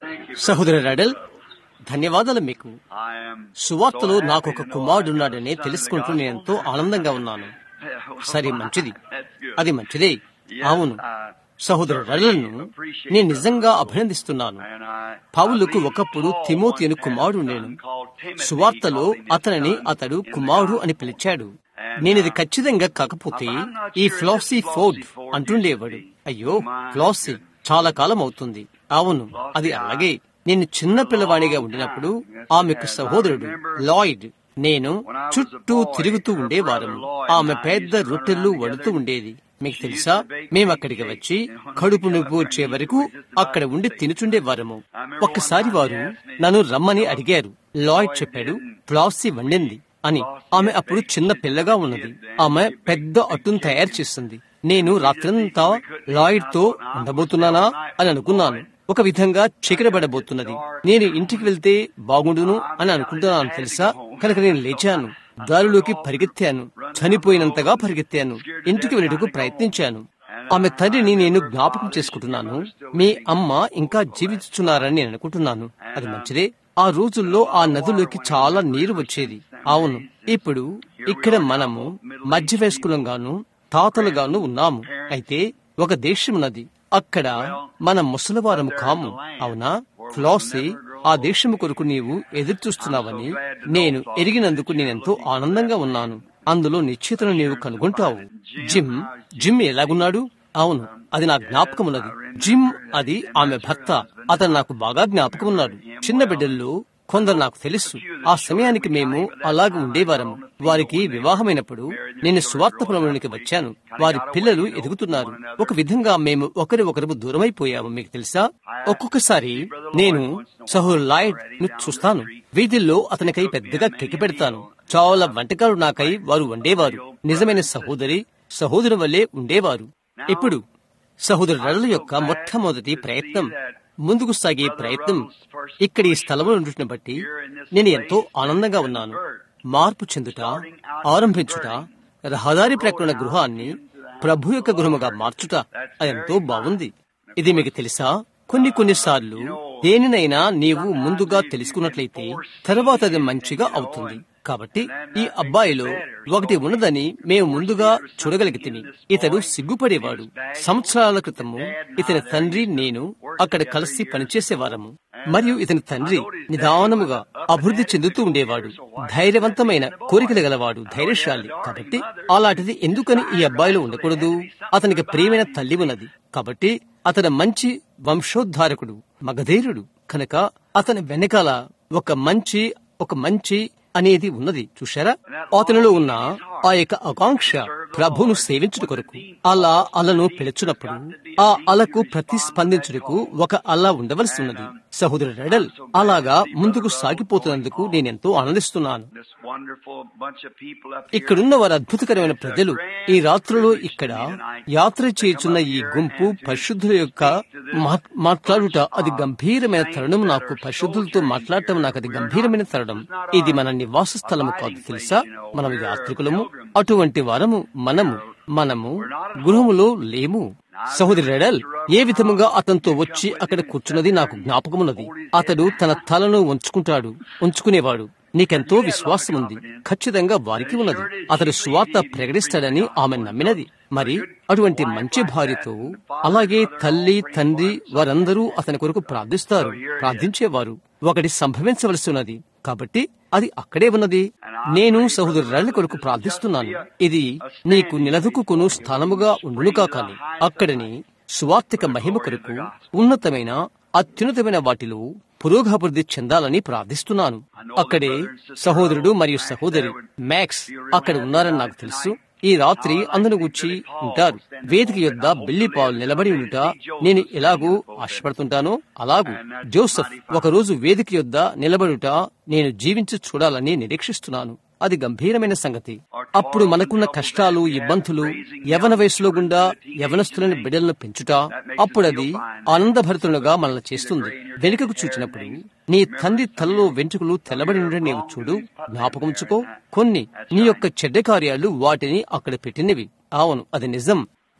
సహోదర రాడల్ ధన్యవాదాలు మీకు I am సువార్తలో so నాకు happy ఒక to know కుమారుడున్నాడని I have a son in the తెలుసుకుంటూ నేను ఎంతో gospel. ఆనందంగా ఉన్నాను సరే మంచిది That's good. అది మంచిదే Yes, అవును I సహోదర రడలను appreciate నేను that. నిజంగా అభినందిస్తున్నాను And I- పౌలుకు I believe ఒకప్పుడు Paul తిమోతి అని once had a కుమారుడు son నేను called Timothy. సువార్తలో He called him his అతనిని son అతడు in the కుమారుడు అని gospel. పిలిచాడు And, నేను ఇది uh, ఖచ్చితంగా కాకపోతే I'm not ఈ sure Flossie if this Ford Flossie Ford అంటుండేవాడు used to be. అయ్యో My ఫ్లాసీ goodness. చాలా కాలం అవుతుంది అవును Flossie, అది I- అలాగే నేను చిన్న పిల్లవాడిగా ఉండినప్పుడు ఆమెకు సహోదరుడు లాయిడ్ నేను చుట్టూ తిరుగుతూ ఉండేవారము ఆమె పెద్ద రొట్టెలు వడుతూ ఉండేది మీకు తెలుసా మేము అక్కడికి వచ్చి కడుపు నొప్పి వచ్చే వరకు అక్కడ ఉండి తినుచుండేవారము ఒక్కసారి వారు నన్ను రమ్మని అడిగారు లాయిడ్ చెప్పాడు ఫ్లాసీ వండింది అని ఆమె అప్పుడు చిన్న పిల్లగా ఉన్నది ఆమె పెద్ద అట్టును తయారు చేస్తుంది నేను రాత్రంతా లాయిడ్ తో ఉండబోతున్నానా అని అనుకున్నాను ఒక విధంగా చీకటబడబోతున్నది నేను ఇంటికి వెళ్తే బాగుండును అని అనుకుంటున్నాను తెలుసా కనుక నేను లేచాను దారిలోకి పరిగెత్తాను చనిపోయినంతగా పరిగెత్తాను ఇంటికి వెళ్ళటకు ప్రయత్నించాను ఆమె తండ్రిని నేను జ్ఞాపకం చేసుకుంటున్నాను మీ అమ్మ ఇంకా జీవించుచున్నారని నేను అనుకుంటున్నాను అది మంచిదే ఆ రోజుల్లో ఆ నదిలోకి చాలా నీరు వచ్చేది అవును ఇప్పుడు ఇక్కడ మనము మధ్య వయస్కులంగాను తాతలుగాను ఉన్నాము అయితే ఒక దేశం ఉన్నది అక్కడ మన ముసలివారము కాము అవునా ఫ్లాసీ ఆ దేశము కొరకు నీవు ఎదురు చూస్తున్నావని నేను ఎరిగినందుకు నేనెంతో ఆనందంగా ఉన్నాను అందులో నిశ్చితను నీవు కనుగొంటావు జిమ్ జిమ్ ఎలాగున్నాడు అవును అది నా జ్ఞాపకం ఉన్నది జిమ్ అది ఆమె భర్త అతను నాకు బాగా జ్ఞాపకం ఉన్నాడు చిన్న బిడ్డల్లో కొందరు నాకు తెలుసు ఆ సమయానికి మేము అలాగే ఉండేవారము వారికి వివాహమైనప్పుడు నేను స్వార్థపురంలోనికి వచ్చాను వారి పిల్లలు ఎదుగుతున్నారు ఒక విధంగా మేము ఒకరి ఒకరు దూరమైపోయాము మీకు తెలుసా ఒక్కొక్కసారి నేను సహోర్ లాయిడ్ ను చూస్తాను వీధుల్లో అతనికై పెద్దగా కెక్కి పెడతాను చాలా వంటకాలు నాకై వారు వండేవారు నిజమైన సహోదరి సహోదరు వల్లే ఉండేవారు ఇప్పుడు సహోదరుల యొక్క మొట్టమొదటి ప్రయత్నం ముందుకు సాగే ప్రయత్నం ఇక్కడ ఈ స్థలంలో ఉండటం బట్టి నేను ఎంతో ఆనందంగా ఉన్నాను మార్పు చెందుట ఆరంభించుట రహదారి ప్రకటన గృహాన్ని ప్రభు యొక్క గృహముగా మార్చుట అది ఎంతో బాగుంది ఇది మీకు తెలుసా కొన్ని కొన్నిసార్లు దేనినైనా నీవు ముందుగా తెలుసుకున్నట్లయితే తర్వాత అది మంచిగా అవుతుంది కాబట్టి ఈ అబ్బాయిలో ఒకటి ఉన్నదని మేము ముందుగా చూడగలిగితిమి ఇతడు సిగ్గుపడేవాడు సంవత్సరాల క్రితము ఇతని తండ్రి నేను అక్కడ కలిసి పనిచేసేవారము మరియు ఇతని తండ్రి నిదానముగా అభివృద్ధి చెందుతూ ఉండేవాడు ధైర్యవంతమైన కోరికలు గలవాడు ధైర్యశాలి కాబట్టి అలాంటిది ఎందుకని ఈ అబ్బాయిలో ఉండకూడదు అతనికి ప్రియమైన తల్లి ఉన్నది కాబట్టి అతను మంచి వంశోద్ధారకుడు మగధీరుడు కనుక అతని వెనకాల ఒక మంచి ఒక మంచి అనేది ఉన్నది చూశారా అతనిలో ఉన్న ఆ యొక్క ఆకాంక్ష ప్రభును సేవించుట కొరకు అలా అలను పిలుచున్నప్పుడు ఆ అలకు ప్రతిస్పందించుటకు ఒక అలా ఉండవలసి ఉన్నది సహోదరు రెడల్ అలాగా ముందుకు సాగిపోతున్నందుకు నేనెంతో ఆనందిస్తున్నాను This wonderful bunch of people up here. ఇక్కడున్న వారు అద్భుతకరమైన ప్రజలు ఈ రాత్రులు ఇక్కడ యాత్ర చేయుచున్న ఈ గుంపు పరిశుద్ధుల యొక్క మా- మాట్లాడుట అది గంభీరమైన తరుణం నాకు పరిశుద్ధులతో మాట్లాడటం నాకు అది గంభీరమైన తరుణం ఇది మన నివాస స్థలము కాదు తెలుసా మనం యాత్రికులము అటువంటి వారము మనము మనము గృహములో లేము సహోదరి రెడల్ ఏ విధముగా అతనితో వచ్చి అక్కడ కూర్చున్నది నాకు జ్ఞాపకమున్నది అతడు తన తలను ఉంచుకుంటాడు ఉంచుకునేవాడు నీకెంతో విశ్వాసం ఉంది ఖచ్చితంగా వారికి ఉన్నది అతడు స్వార్థ ప్రకటిస్తాడని ఆమె నమ్మినది మరి అటువంటి మంచి భార్యతో అలాగే తల్లి తండ్రి వారందరూ అతని కొరకు ప్రార్థిస్తారు ప్రార్థించేవారు ఒకటి సంభవించవలసి ఉన్నది కాబట్టి అది అక్కడే ఉన్నది నేను సహోదరుల కొరకు ప్రార్థిస్తున్నాను ఇది నీకు నిలదొక్కును స్థానముగా ఉండునుగా కాని అక్కడని సువార్తిక మహిమ కొరకు ఉన్నతమైన అత్యున్నతమైన వాటిలో పురోగభివృద్ధి చెందాలని ప్రార్థిస్తున్నాను అక్కడే సహోదరుడు మరియు సహోదరి మ్యాక్స్ అక్కడ ఉన్నారని నాకు తెలుసు ఈ రాత్రి అందరు కూర్చి ఉంటారు వేదిక యొద్ద బిల్లి పాల్ నిలబడి ఉంట నేను ఎలాగూ ఆశపడుతుంటానో అలాగూ జోసెఫ్ ఒకరోజు వేదిక యొద్ద నిలబడుట నేను జీవించి చూడాలని నిరీక్షిస్తున్నాను అది గంభీరమైన సంగతి అప్పుడు మనకున్న కష్టాలు ఇబ్బందులు యవన వయసులో గుండా యవనస్తులని బిడ్డలను పెంచుట అప్పుడది ఆనందభరితులుగా మనల్ని చేస్తుంది వెనుకకు చూచినప్పుడు నీ తండ్రి తలలో వెంట్రుకలు తెల్లబడి ఉండని నీవు చూడు జ్ఞాపకంచుకో కొన్ని నీ యొక్క చెడ్డ కార్యాలు వాటిని అక్కడ పెట్టినవి అవును అది నిజం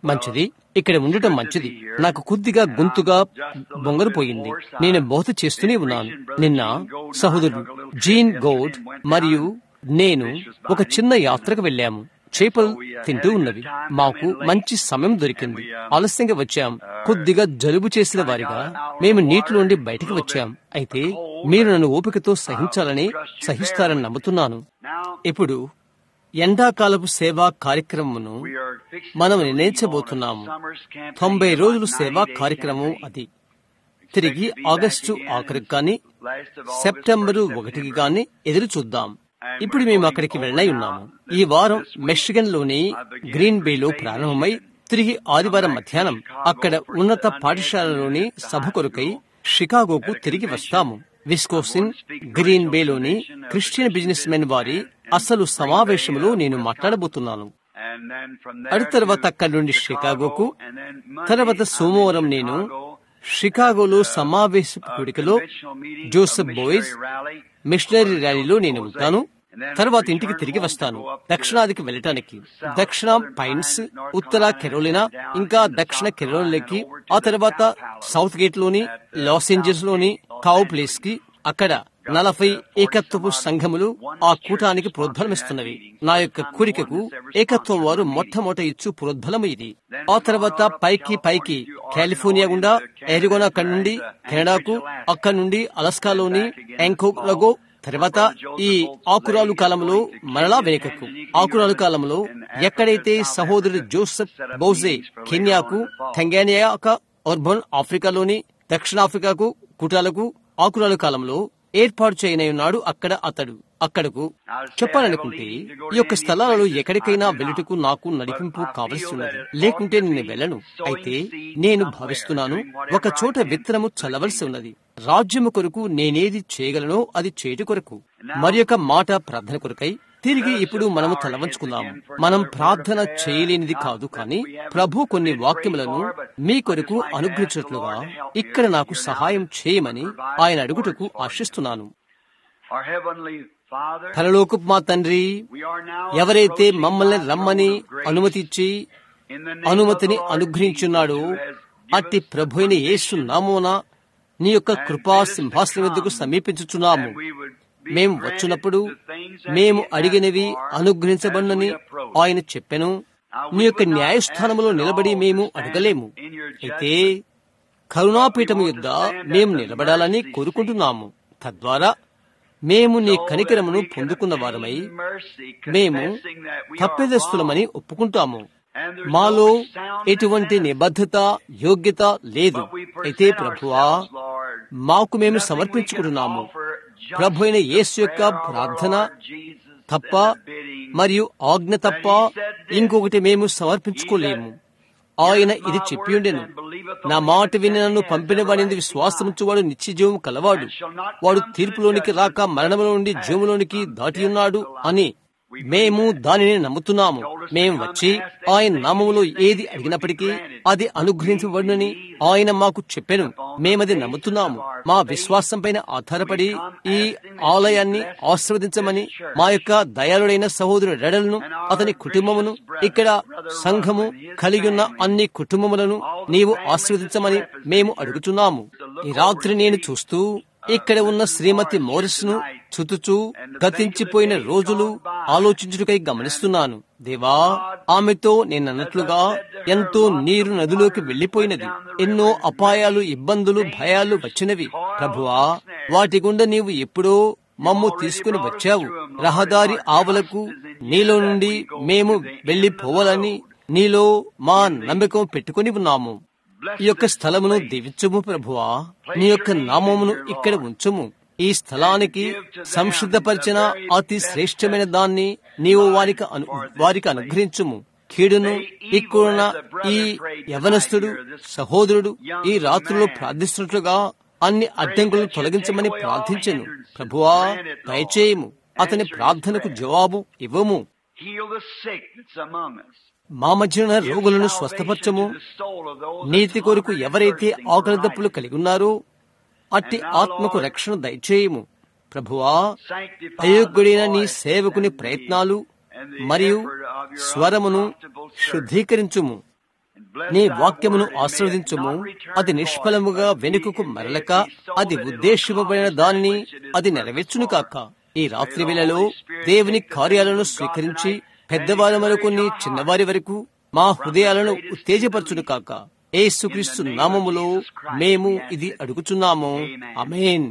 మంచిది ఇక్కడ ఉండటం మంచిది నాకు కొద్దిగా గొంతుగా బొంగరు పోయింది నేను బోధ చేస్తూనే ఉన్నాను నిన్న సహోదరుడు జీన్ గౌడ్ మరియు నేను ఒక చిన్న యాత్రకు వెళ్ళాము చేపలు తింటూ ఉన్నవి మాకు మంచి సమయం దొరికింది ఆలస్యంగా వచ్చాం కొద్దిగా జలుబు చేసిన వారిగా మేము నీటిలోండి బయటికి వచ్చాం అయితే మీరు నన్ను ఓపికతో సహించాలని సహిస్తారని నమ్ముతున్నాను ఇప్పుడు ఎండాకాలపు సేవా కార్యక్రమమును మనం నిర్ణయించబోతున్నాము తొంభై రోజులు సేవా కార్యక్రమం అది తిరిగి ఆగస్టు ఆఖరికి గాని సెప్టెంబరు ఒకటికి గాని ఎదురు చూద్దాం ఇప్పుడు మేము అక్కడికి వెళ్ళై ఉన్నాము ఈ వారం మెషిగన్ లోని గ్రీన్ బేలో ప్రారంభమై తిరిగి ఆదివారం మధ్యాహ్నం అక్కడ ఉన్నత పాఠశాలలోని సభ కొరకై షికాగోకు తిరిగి వస్తాము విస్కోసిన్ గ్రీన్ బేలోని క్రిస్టియన్ బిజినెస్ మెన్ వారి అసలు సమావేశంలో నేను మాట్లాడబోతున్నాను అటు తర్వాత అక్కడి నుండి షికాగోకు తర్వాత సోమవారం నేను షికాగోలో సమావేశ కూడికలో జోసెఫ్ బోయిస్ మిషనరీ ర్యాలీలో నేను ఉంటాను తర్వాత ఇంటికి తిరిగి వస్తాను దక్షిణాదికి వెళ్ళటానికి దక్షిణ పైన్స్ ఉత్తర కెరోలినా ఇంకా దక్షిణ కెరోలినాకి ఆ తర్వాత సౌత్ గేట్ లోని లాస్ ఏంజల్స్ లోని కావు ప్లేస్ కి అక్కడ నలభై ఏకత్వపు సంఘములు ఆ కూటానికి ప్రోద్బలమిస్తున్నవి నా యొక్క కోరికకు ఏకత్వం వారు మొట్టమొదట ఇచ్చు ప్రోద్బలము ఇది ఆ తర్వాత పైకి పైకి కాలిఫోర్నియా గుండా ఎరిగోనా అక్కడి నుండి కెనడాకు అక్కడి నుండి అలస్కాలోని యాంకోలగో తర్వాత ఈ ఆకురాలు కాలంలో మరలా వెనుకకు ఆకురాలు కాలంలో ఎక్కడైతే సహోదరుడు జోసెఫ్ బౌజే కెన్యాకు థంగానియాక ఉర్బన్ ఆఫ్రికాలోని దక్షిణాఫ్రికాకు కుటాలకు ఆకురాలు కాలంలో ఏర్పాటు చేయనన్నాడు అక్కడ అతడు అక్కడకు చెప్పాలనుకుంటే ఈ యొక్క స్థలాలలో ఎక్కడికైనా వెళ్ళుటకు నాకు నడిపింపు కావలసి ఉన్నది లేకుంటే నేను వెళ్ళను అయితే నేను భావిస్తున్నాను ఒక చోట విత్తనము చల్లవలసి ఉన్నది రాజ్యము కొరకు నేనేది చేయగలనో అది చేటు కొరకు మరి యొక్క మాట ప్రార్థన కొరకై తిరిగి ఇప్పుడు మనము తలవంచుకుందాము మనం ప్రార్థన చేయలేనిది కాదు కానీ ప్రభు కొన్ని వాక్యములను మీ కొరకు అనుగ్రహించినట్లుగా ఇక్కడ నాకు సహాయం చేయమని ఆయన అడుగుటకు ఆశిస్తున్నాను పరలోకు మా తండ్రి ఎవరైతే మమ్మల్ని రమ్మని అనుమతి ఇచ్చి అనుమతిని అనుగ్రహించున్నాడో అట్టి ప్రభు అయిన యేసు నామోన నీ యొక్క కృపా సింహాసనం వద్దకు సమీపించుచున్నాము మేము వచ్చినప్పుడు మేము అడిగినవి అనుగ్రహించబడినని ఆయన చెప్పెను నీ యొక్క న్యాయస్థానంలో నిలబడి మేము అడగలేము అయితే కరుణాపీఠము యుద్ధ మేము నిలబడాలని కోరుకుంటున్నాము తద్వారా మేము నీ కనికరమును పొందుకున్న వారమై మేము తప్పిదస్తులమని ఒప్పుకుంటాము మాలో ఎటువంటి నిబద్ధత యోగ్యత లేదు అయితే ప్రభువా మాకు మేము సమర్పించుకుంటున్నాము ప్రభు అయిన యేసు యొక్క ప్రార్థన తప్ప మరియు ఆజ్ఞ తప్ప ఇంకొకటి మేము సమర్పించుకోలేము ఆయన ఇది చెప్పి ఉండెను నా మాట విని నన్ను పంపిన వాడిని విశ్వాసముచ్చువాడు నిత్యజీవం కలవాడు వాడు తీర్పులోనికి రాక మరణంలో నుండి జీవులోనికి దాటి ఉన్నాడు అని మేము దానిని నమ్ముతున్నాము మేము వచ్చి ఆయన నామములో ఏది అడిగినప్పటికీ అది అనుగ్రహించబడునని ఆయన మాకు చెప్పాను మేమది నమ్ముతున్నాము మా విశ్వాసం పైన ఆధారపడి ఈ ఆలయాన్ని ఆశీర్వదించమని మా యొక్క దయాళుడైన సహోదరుడు రెడలను అతని కుటుంబమును ఇక్కడ సంఘము కలిగి ఉన్న అన్ని కుటుంబములను నీవు ఆశీర్వదించమని మేము అడుగుతున్నాము ఈ రాత్రి నేను చూస్తూ ఇక్కడ ఉన్న శ్రీమతి మోరిస్ ను చుతుచూ గతించిపోయిన రోజులు ఆలోచించుటకై గమనిస్తున్నాను దేవా ఆమెతో నేనన్నట్లుగా ఎంతో నీరు నదిలోకి వెళ్లిపోయినది ఎన్నో అపాయాలు ఇబ్బందులు భయాలు వచ్చినవి ప్రభువా వాటి గుండా నీవు ఎప్పుడో మమ్ము తీసుకుని వచ్చావు రహదారి ఆవులకు నీలో నుండి మేము వెళ్లిపోవాలని నీలో మా నమ్మకం పెట్టుకుని ఉన్నాము ఈ యొక్క స్థలమును దీవించుము ప్రభువా నీ యొక్క నామమును ఇక్కడ ఉంచుము ఈ స్థలానికి సంశుద్ధపరిచిన అతి శ్రేష్టమైన దాన్ని నీవు వారికి అను వారికి అనుగ్రహించుము కీడును ఇక్కడున్న ఈ యవనస్తుడు సహోదరుడు ఈ రాత్రిలో ప్రార్థిస్తున్నట్లుగా అన్ని అడ్డంకులను తొలగించమని ప్రార్థించను ప్రభువా దయచేయము అతని ప్రార్థనకు జవాబు ఇవ్వము మా మధ్యన రోగులను స్వస్థపరచము నీతి కొరకు ఎవరైతే ఆకలి దప్పులు కలిగి ఉన్నారో అట్టి ఆత్మకు రక్షణ దయచేయము ప్రభువా అయోగ్యుడైన నీ సేవకుని ప్రయత్నాలు మరియు స్వరమును శుద్ధీకరించుము నీ వాక్యమును ఆశీర్వదించుము అది నిష్ఫలముగా వెనుకకు మరలక అది ఉద్దేశింపబడిన దానిని అది నెరవేర్చును కాక ఈ రాత్రి వేళలో దేవుని కార్యాలను స్వీకరించి పెద్దవారి మొదలుకొని చిన్నవారి వరకు మా హృదయాలను ఉత్తేజపరచును కాక ఏసుక్రీస్తు నామములో మేము ఇది అడుగుచున్నాము అమేన్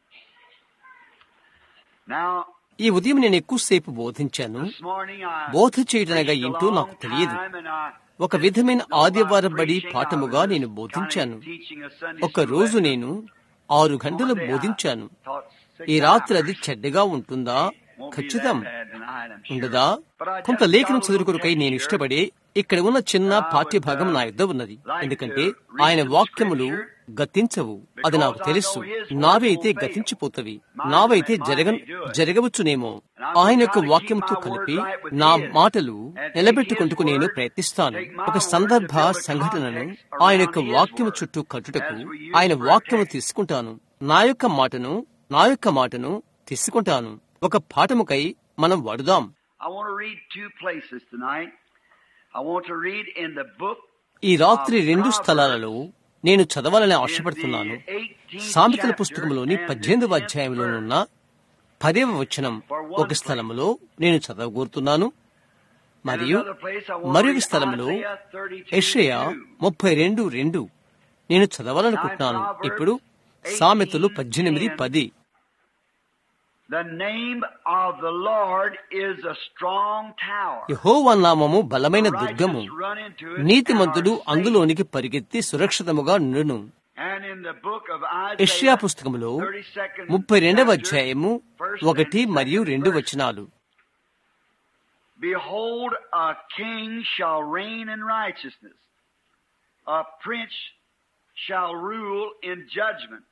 Now, ఈ ఉదయం నేను ఎక్కువసేపు బోధించాను this morning I బోధ చేయటనగా preached a ఏంటో నాకు long తెలియదు time and I ఒక విధమైన know about ఆదివారం బడి preaching. పాఠముగా I was నేను kind of బోధించాను teaching a Sunday ఒక school రోజు lesson. నేను ఆరు గంటలు One day I బోధించాను taught six ఈ రాత్రి hours. అది చెడ్డగా ఉంటుందా Won't be ఖచ్చితం that bad tonight, I'm sure. ఉండదా But I కొంత just లేఖనం got a చదువు little కొరకై నేను gesture. ఇష్టపడి ఇక్కడ ఉన్న చిన్న పాఠ్యభాగం నా యుద్ధ ఉన్నది ఎందుకంటే ఆయన వాక్యములు గతించవు అది నాకు తెలుసు నావైతే గతించిపోతవి నావైతే జరగ జరగవచ్చునేమో ఆయన యొక్క వాక్యంతో కలిపి నా మాటలు నిలబెట్టుకుంటూ నేను ప్రయత్నిస్తాను ఒక సందర్భ సంఘటనను ఆయన యొక్క వాక్యము చుట్టూ కట్టుటకు ఆయన వాక్యము తీసుకుంటాను నా యొక్క మాటను నా యొక్క మాటను తీసుకుంటాను ఒక పాఠముకై మనం వాడుదాం I want to read two places tonight. I want to read in the book ఈ రాత్రి రెండు స్థలాలలో నేను చదవాలని ఆశపడుతున్నాను సామెతల పుస్తకంలోని పద్దెనిమిదవ అధ్యాయంలోనున్న పదేవ వచనం ఒక స్థలములో నేను చదవగోరుతున్నాను మరియు మరొక స్థలంలో యెషయా ముప్పై రెండు రెండు నేను చదవాలనుకుంటున్నాను ఇప్పుడు సామెతలు పద్దెనిమిది పది The name of the Lord is a strong tower. యెహోవా నామము బలమైన The దుర్గము righteous run into it నీతిమంతుడు and are safe. అందులోనికి పరిగెత్తి సురక్షితముగా నుండును And in the book of యెషయా Isaiah, పుస్తకములో 32nd ముప్పై రెండవ chapter, అధ్యాయము first ఒకటి and మరియు second రెండు verse. వచనాలు Behold, a king shall reign in righteousness. A prince shall rule in judgment.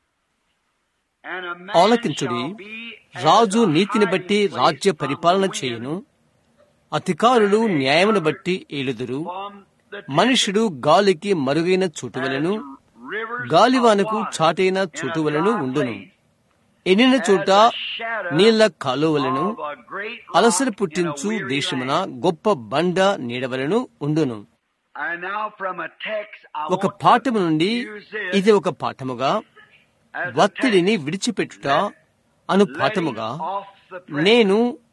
And a man ఆలకించుడి shall be as Raju a నీతిని hiding బట్టి place రాజ్య from పరిపాలన wind చేయును అధికారులు న్యాయమును బట్టి ఏలుదురు from the మనుషుడు గాలికి మరుగైన చోటువలను as rivers గాలివానకు of water చాటైన in a చోటువలను dry ఉండును place, ఎన్నిన as చోట the shadow నీళ్ల కాలువలను of a great అలసట rock in a పుట్టించు weary దేశమున land. గొప్ప బండ నీడవలను ఉండును And now from a text, I ఒక want to పాఠము నుండి use this ఇది ఒక పాఠముగా as a ఒత్తిడిని text. విడిచిపెట్టుట Anu Letting పాఠముగా off the pressure. నేను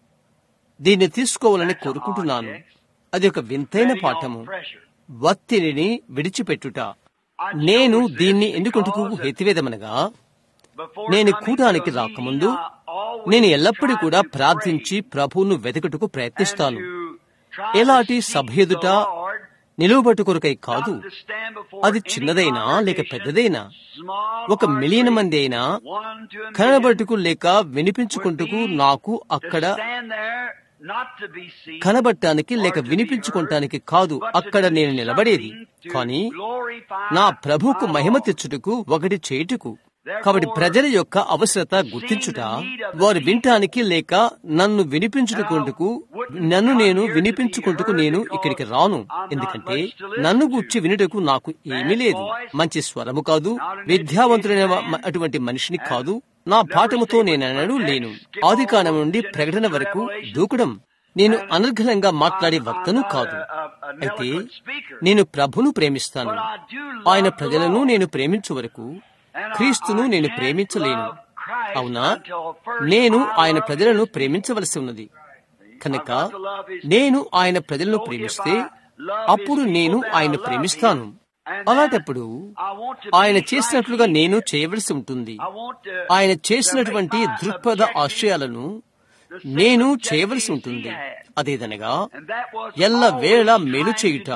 దీన్ని తీసుకోవాలని కోరుకుంటున్నాను అది ఒక వింతైన Letting off పాఠము pressure. ఒత్తిడిని విడిచిపెట్టుట I నేను chose this దీన్ని ఎందుకుంటుకు because హేతువేదమనగా before నేను coming కూటానికి to the రాకముందు meeting, I always నేను ఎల్లప్పుడూ tried కూడా to ప్రార్థించి pray ప్రభువును వెతకటకు ప్రయత్నిస్తాను and to try to ఎలాంటి seek సభ ఎదుట the Lord, నిలువబట్టు కొరకై కాదు not to stand before అది any చిన్నదైనా లేక congregation, పెద్దదైనా small ఒక or మిలియన్ great, మంది అయినా one to a million, కనబట్టుకు లేక వినిపించుకుంటుకు నాకు to అక్కడ stand there, not to be seen, కనబట్టానికి or లేక to be వినిపించుకుంటానికి heard, కాదు but to అక్కడ do నేను నిలబడేది something to కానీ glorify నా ప్రభువుకు my మహిమ Lord. తెచ్చుటకు ఒకటి చేయుటకు కాబట్టి ప్రజల యొక్క అవసరత గుర్తించుట వారు వినటానికి లేక నన్ను వినిపించుటకుంటుకు నన్ను నేను వినిపించుకుంటుకు నేను ఇక్కడికి రాను ఎందుకంటే నన్ను గూర్చి వినుటకు నాకు ఏమీ లేదు మంచి స్వరము కాదు విద్యావంతుడైన మ- అటువంటి మనిషిని కాదు నా పాఠముతో నేననడు లేను ఆది కాలం నుండి ప్రకటన వరకు దూకడం నేను అనర్ఘలంగా మాట్లాడే వక్తను కాదు అయితే నేను ప్రభును ప్రేమిస్తాను ఆయన ప్రజలను నేను ప్రేమించు వరకు క్రీస్తును నేను ప్రేమించలేను అవునా నేను ఆయన ప్రజలను ప్రేమించవలసి ఉన్నది కనుక నేను ఆయన ప్రజలను ప్రేమిస్తే అప్పుడు నేను ఆయన ప్రేమిస్తాను అలాంటప్పుడు ఆయన చేసినట్లుగా నేను చేయవలసి ఉంటుంది ఆయన చేసినటువంటి దృక్పథ ఆశయాలను నేను చేయవలసి ఉంటుంది అదేదనగా ఎల్ల వేళ మేలు చేయుట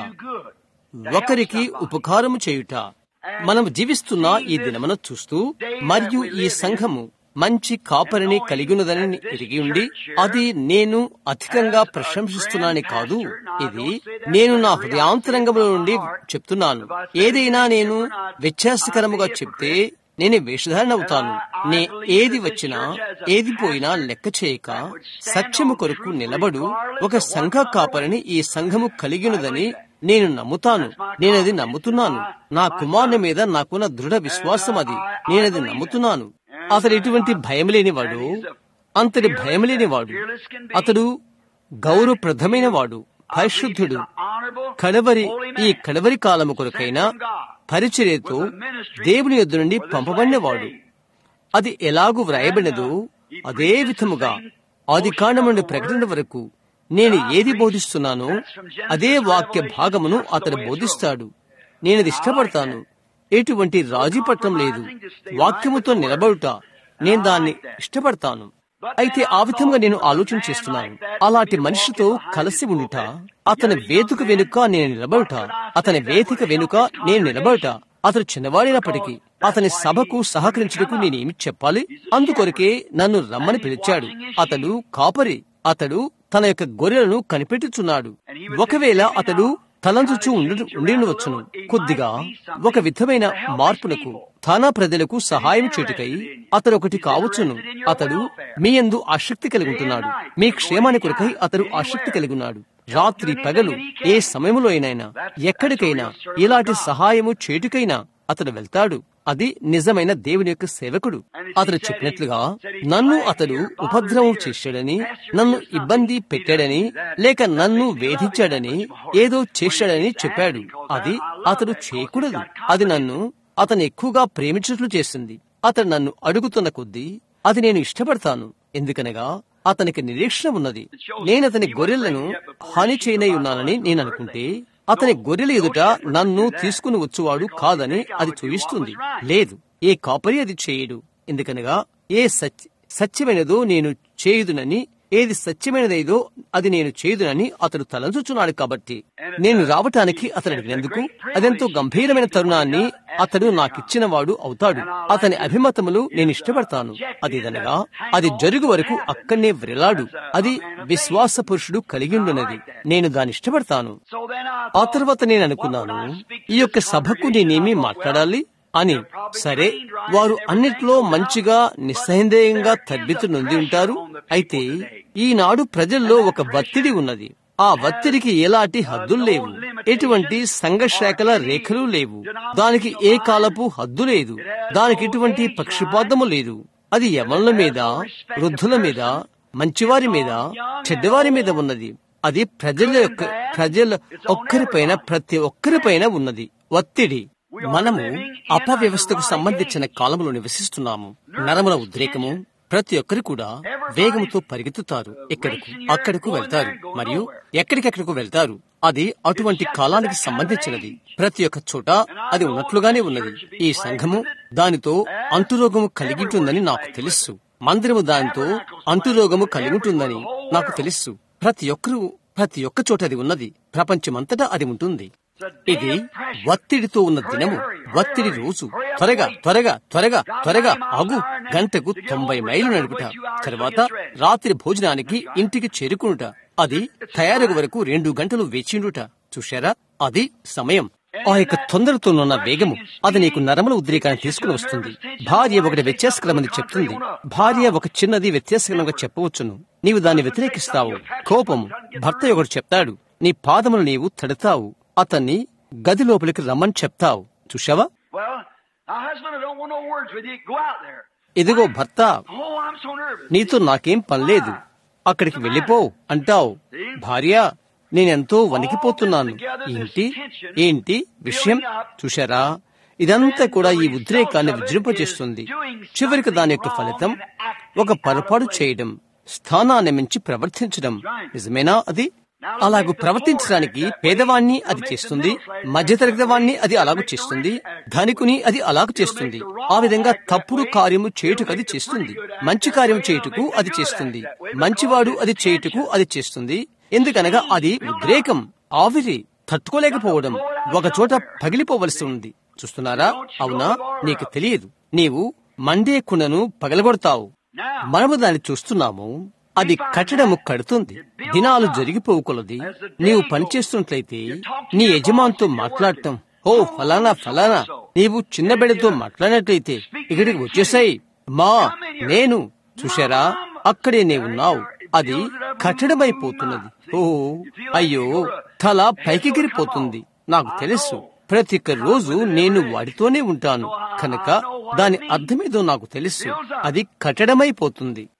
ఒకరికి ఉపకారము చేయుట మనం జీవిస్తున్న ఈ దినమున చూస్తూ మరియు ఈ సంఘము మంచి కాపరిని కలిగినదని ఎరిగి ఉండి అది నేను అధికంగా ప్రశంసిస్తున్నానని కాదు ఇది నేను నా హృదయాంతరంగంలో నుండి చెప్తున్నాను ఏదైనా నేను వ్యత్యాసకరముగా చెప్తే నేను వేషధారణ అవుతాను నే ఏది వచ్చినా ఏది పోయినా లెక్క చేయక సత్యము కొరకు నిలబడు ఒక సంఘ కాపరిని ఈ సంఘము కలిగినదని నేను నమ్ముతాను నేనది నమ్ముతున్నాను నా కుమారుని మీద నాకున్న దృఢ విశ్వాసం అది నేనది నమ్ముతున్నాను అతడు ఎటువంటి భయం లేనివాడు అంతటి భయం లేనివాడు అతడు గౌరవప్రదమైన వాడు పరిశుద్ధుడు కడవరి ఈ కడవరి కాలము కొరకైన పరిచర్యతో దేవుని యొద్ద నుండి పంపబడినవాడు అది ఎలాగూ వ్రాయబడినదో అదే విధముగా ఆది కాండం నుండి ప్రకటన వరకు నేను ఏది బోధిస్తున్నానో అదే వాక్య భాగమును అతడు బోధిస్తాడు నేను అది ఇష్టపడతాను ఎటువంటి రాజీ పట్టం లేదు వాక్యముతో నిలబడుట నేను దాన్ని ఇష్టపడతాను అయితే ఆ విధంగా నేను ఆలోచన చేస్తున్నాను అలాంటి మనిషితో కలిసి ఉండుట అతని వేదిక వెనుక నేను నిలబడుట అతని వేదిక వెనుక నేను నిలబడుట అతడు చిన్నవాడైనప్పటికీ అతని సభకు సహకరించుటకు నేనేమి చెప్పాలి అందుకొరకే నన్ను రమ్మని పిలిచాడు అతడు కాపరి అతడు తన యొక్క గొర్రెలను కనిపెట్టుచున్నాడు ఒకవేళ అతడు తలంచుచూ ఉండినవచ్చును కొద్దిగా ఒక విధమైన మార్పులకు తానా ప్రజలకు సహాయం చేటుకై అతడు ఒకటి కావచ్చును అతడు మీ యందు ఆసక్తి కలిగి ఉంటున్నాడు మీ క్షేమాన్ని కొరకై అతడు ఆసక్తి కలిగి ఉన్నాడు రాత్రి పగలు ఏ సమయంలో అయినైనా ఎక్కడికైనా ఇలాంటి సహాయము చేటుకైనా అతడు వెళ్తాడు అది నిజమైన దేవుని యొక్క సేవకుడు అతడు చెప్పినట్లుగా నన్ను అతడు ఉపద్రవం చేశాడని నన్ను ఇబ్బంది పెట్టాడని లేక నన్ను వేధించాడని ఏదో చేశాడని చెప్పాడు అది అతడు చేయకూడదు అది నన్ను అతను ఎక్కువగా ప్రేమించినట్లు చేసింది అతడు నన్ను అడుగుతున్న కొద్దీ అది నేను ఇష్టపడతాను ఎందుకనగా అతనికి నిరీక్షణ ఉన్నది నేను అతని గొర్రెలను హాని చేయనై ఉన్నానని నేను అనుకుంటే అతని గొర్రెల ఎదుట నన్ను తీసుకుని వచ్చువాడు కాదని అది చూపిస్తుంది లేదు ఏ కాపరి అది చేయడు ఎందుకనగా ఏ సత్య సత్యమైనదో నేను చేయుదునని ఏది సత్యమైనదైదో అది నేను చేయుదునని అతడు తలంచుచున్నాడు కాబట్టి నేను రావటానికి అతను అడిగినందుకు అదెంతో గంభీరమైన తరుణాన్ని అతడు నాకిచ్చిన వాడు అవుతాడు అతని అభిమతములు నేను ఇష్టపడతాను అదేదనగా అది జరుగు వరకు అక్కడనే వ్రెలాడు అది విశ్వాస పురుషుడు కలిగి ఉండున్నది నేను దాన్ని ఇష్టపడతాను ఆ తర్వాత నేను అనుకున్నాను ఈ యొక్క సభకు నేనేమి మాట్లాడాలి అని సరే వారు అన్నిట్లో మంచిగా నిస్సందేహంగా తబ్బితు నొంది ఉంటారు అయితే ఈనాడు ప్రజల్లో ఒక ఒత్తిడి ఉన్నది ఆ ఒత్తిడికి ఎలాంటి హద్దులు లేవు ఎటువంటి సంఘశాఖల రేఖలు లేవు దానికి ఏ కాలపు హద్దు లేదు దానికి ఎటువంటి పక్షపాతము లేదు అది యమనుల మీద వృద్ధుల మీద మంచివారి మీద చెడ్డవారి మీద ఉన్నది అది ప్రజల యొక్క ప్రజల ఒక్కరిపైన ప్రతి ఒక్కరిపైన ఉన్నది ఒత్తిడి మనము అపవ్యవస్థకు సంబంధించిన కాలంలో నివసిస్తున్నాము నరముల ఉద్రేకము ప్రతి ఒక్కరు కూడా వేగంతో పరిగెత్తుతారు ఎక్కడకు అక్కడకు వెళ్తారు మరియు ఎక్కడికెక్కడకు వెళ్తారు అది అటువంటి కాలానికి సంబంధించినది ప్రతి ఒక్క చోట అది ఉన్నట్లుగానే ఉన్నది ఈ సంఘము దానితో అంటురోగము కలిగి ఉంటుందని నాకు తెలుసు మందిరము దానితో అంటురోగము కలిగి ఉంటుందని నాకు తెలుసు ప్రతి ఒక్కరూ ప్రతి ఒక్క చోట అది ఉన్నది ప్రపంచమంతటా అది ఉంటుంది ఇది ఒత్తిడితో ఉన్న దినము ఒత్తిడి రోజు త్వరగా త్వరగా త్వరగా త్వరగా ఆగు గంటకు తొంభై మైలు నడుపుట తర్వాత రాత్రి భోజనానికి ఇంటికి చేరుకునుట అది తయారు వరకు రెండు గంటలు వేచిండుట చూశారా అది సమయం ఆ యొక్క తొందరతోనున్న వేగము అది నీకు నరముల ఉద్రేకాన్ని తీసుకుని వస్తుంది భార్య ఒకటి వ్యత్యాసకరమని చెప్తుంది భార్య ఒక చిన్నది వ్యత్యాసకరంగా చెప్పవచ్చును నీవు దాన్ని వ్యతిరేకిస్తావు కోపం భర్త ఒకటి చెప్తాడు నీ పాదములు నీవు తడతావు అతన్ని గది లోపలికి రమ్మని చెప్తావు చూశావా Well, now, husband, I don't want no words with you. Go out there. ఇదిగో భర్త Oh, I'm so nervous. నీతో నాకేం పనిలేదు అక్కడికి వెళ్ళిపో అంటావు భార్య నేనెంతో వణికిపోతున్నాను ఏంటి ఏంటి విషయం చూశారా ఇదంతా కూడా ఈ ఉద్రేకాన్ని విజృంపచేస్తుంది చివరికి దాని యొక్క ఫలితం ఒక పొరపాటు చేయడం స్థానాన్ని మించి ప్రవర్తించడం నిజమేనా అది అలాగూ ప్రవర్తించడానికి పేదవాణ్ణి అది చేస్తుంది మధ్యతరగతి వాణ్ణి అది అలాగూ చేస్తుంది ధనికుని అది అలాగూ చేస్తుంది ఆ విధంగా తప్పుడు కార్యము చేయుటకు అది చేస్తుంది మంచి కార్యం చేయుటకు అది చేస్తుంది మంచివాడు అది చేయుటకు అది చేస్తుంది ఎందుకనగా అది ఉద్రేకం ఆవిరి తట్టుకోలేకపోవడం ఒక చోట పగిలిపోవలసి ఉంది చూస్తున్నారా అవునా నీకు తెలియదు నీవు మండే కుండను పగలగొడతావు మనము దాన్ని చూస్తున్నాము అది కట్టడము కడుతుంది దినాలు జరిగిపోవుకొలది నీవు పనిచేస్తున్నట్లయితే నీ యజమానితో మాట్లాడటం ఓ ఫలానా ఫలానా నీవు చిన్న బిడ్డతో మాట్లాడినట్లయితే ఇక్కడికి వచ్చేసాయి మా నేను చూశారా అక్కడే నీవున్నావు అది కట్టడమైపోతున్నది ఓ అయ్యో తల పైకిగిరిపోతుంది నాకు తెలుసు ప్రతి ఒక్క రోజు నేను వాడితోనే ఉంటాను కనుక దాని అర్థమేదో నాకు తెలుసు అది కట్టడమైపోతుంది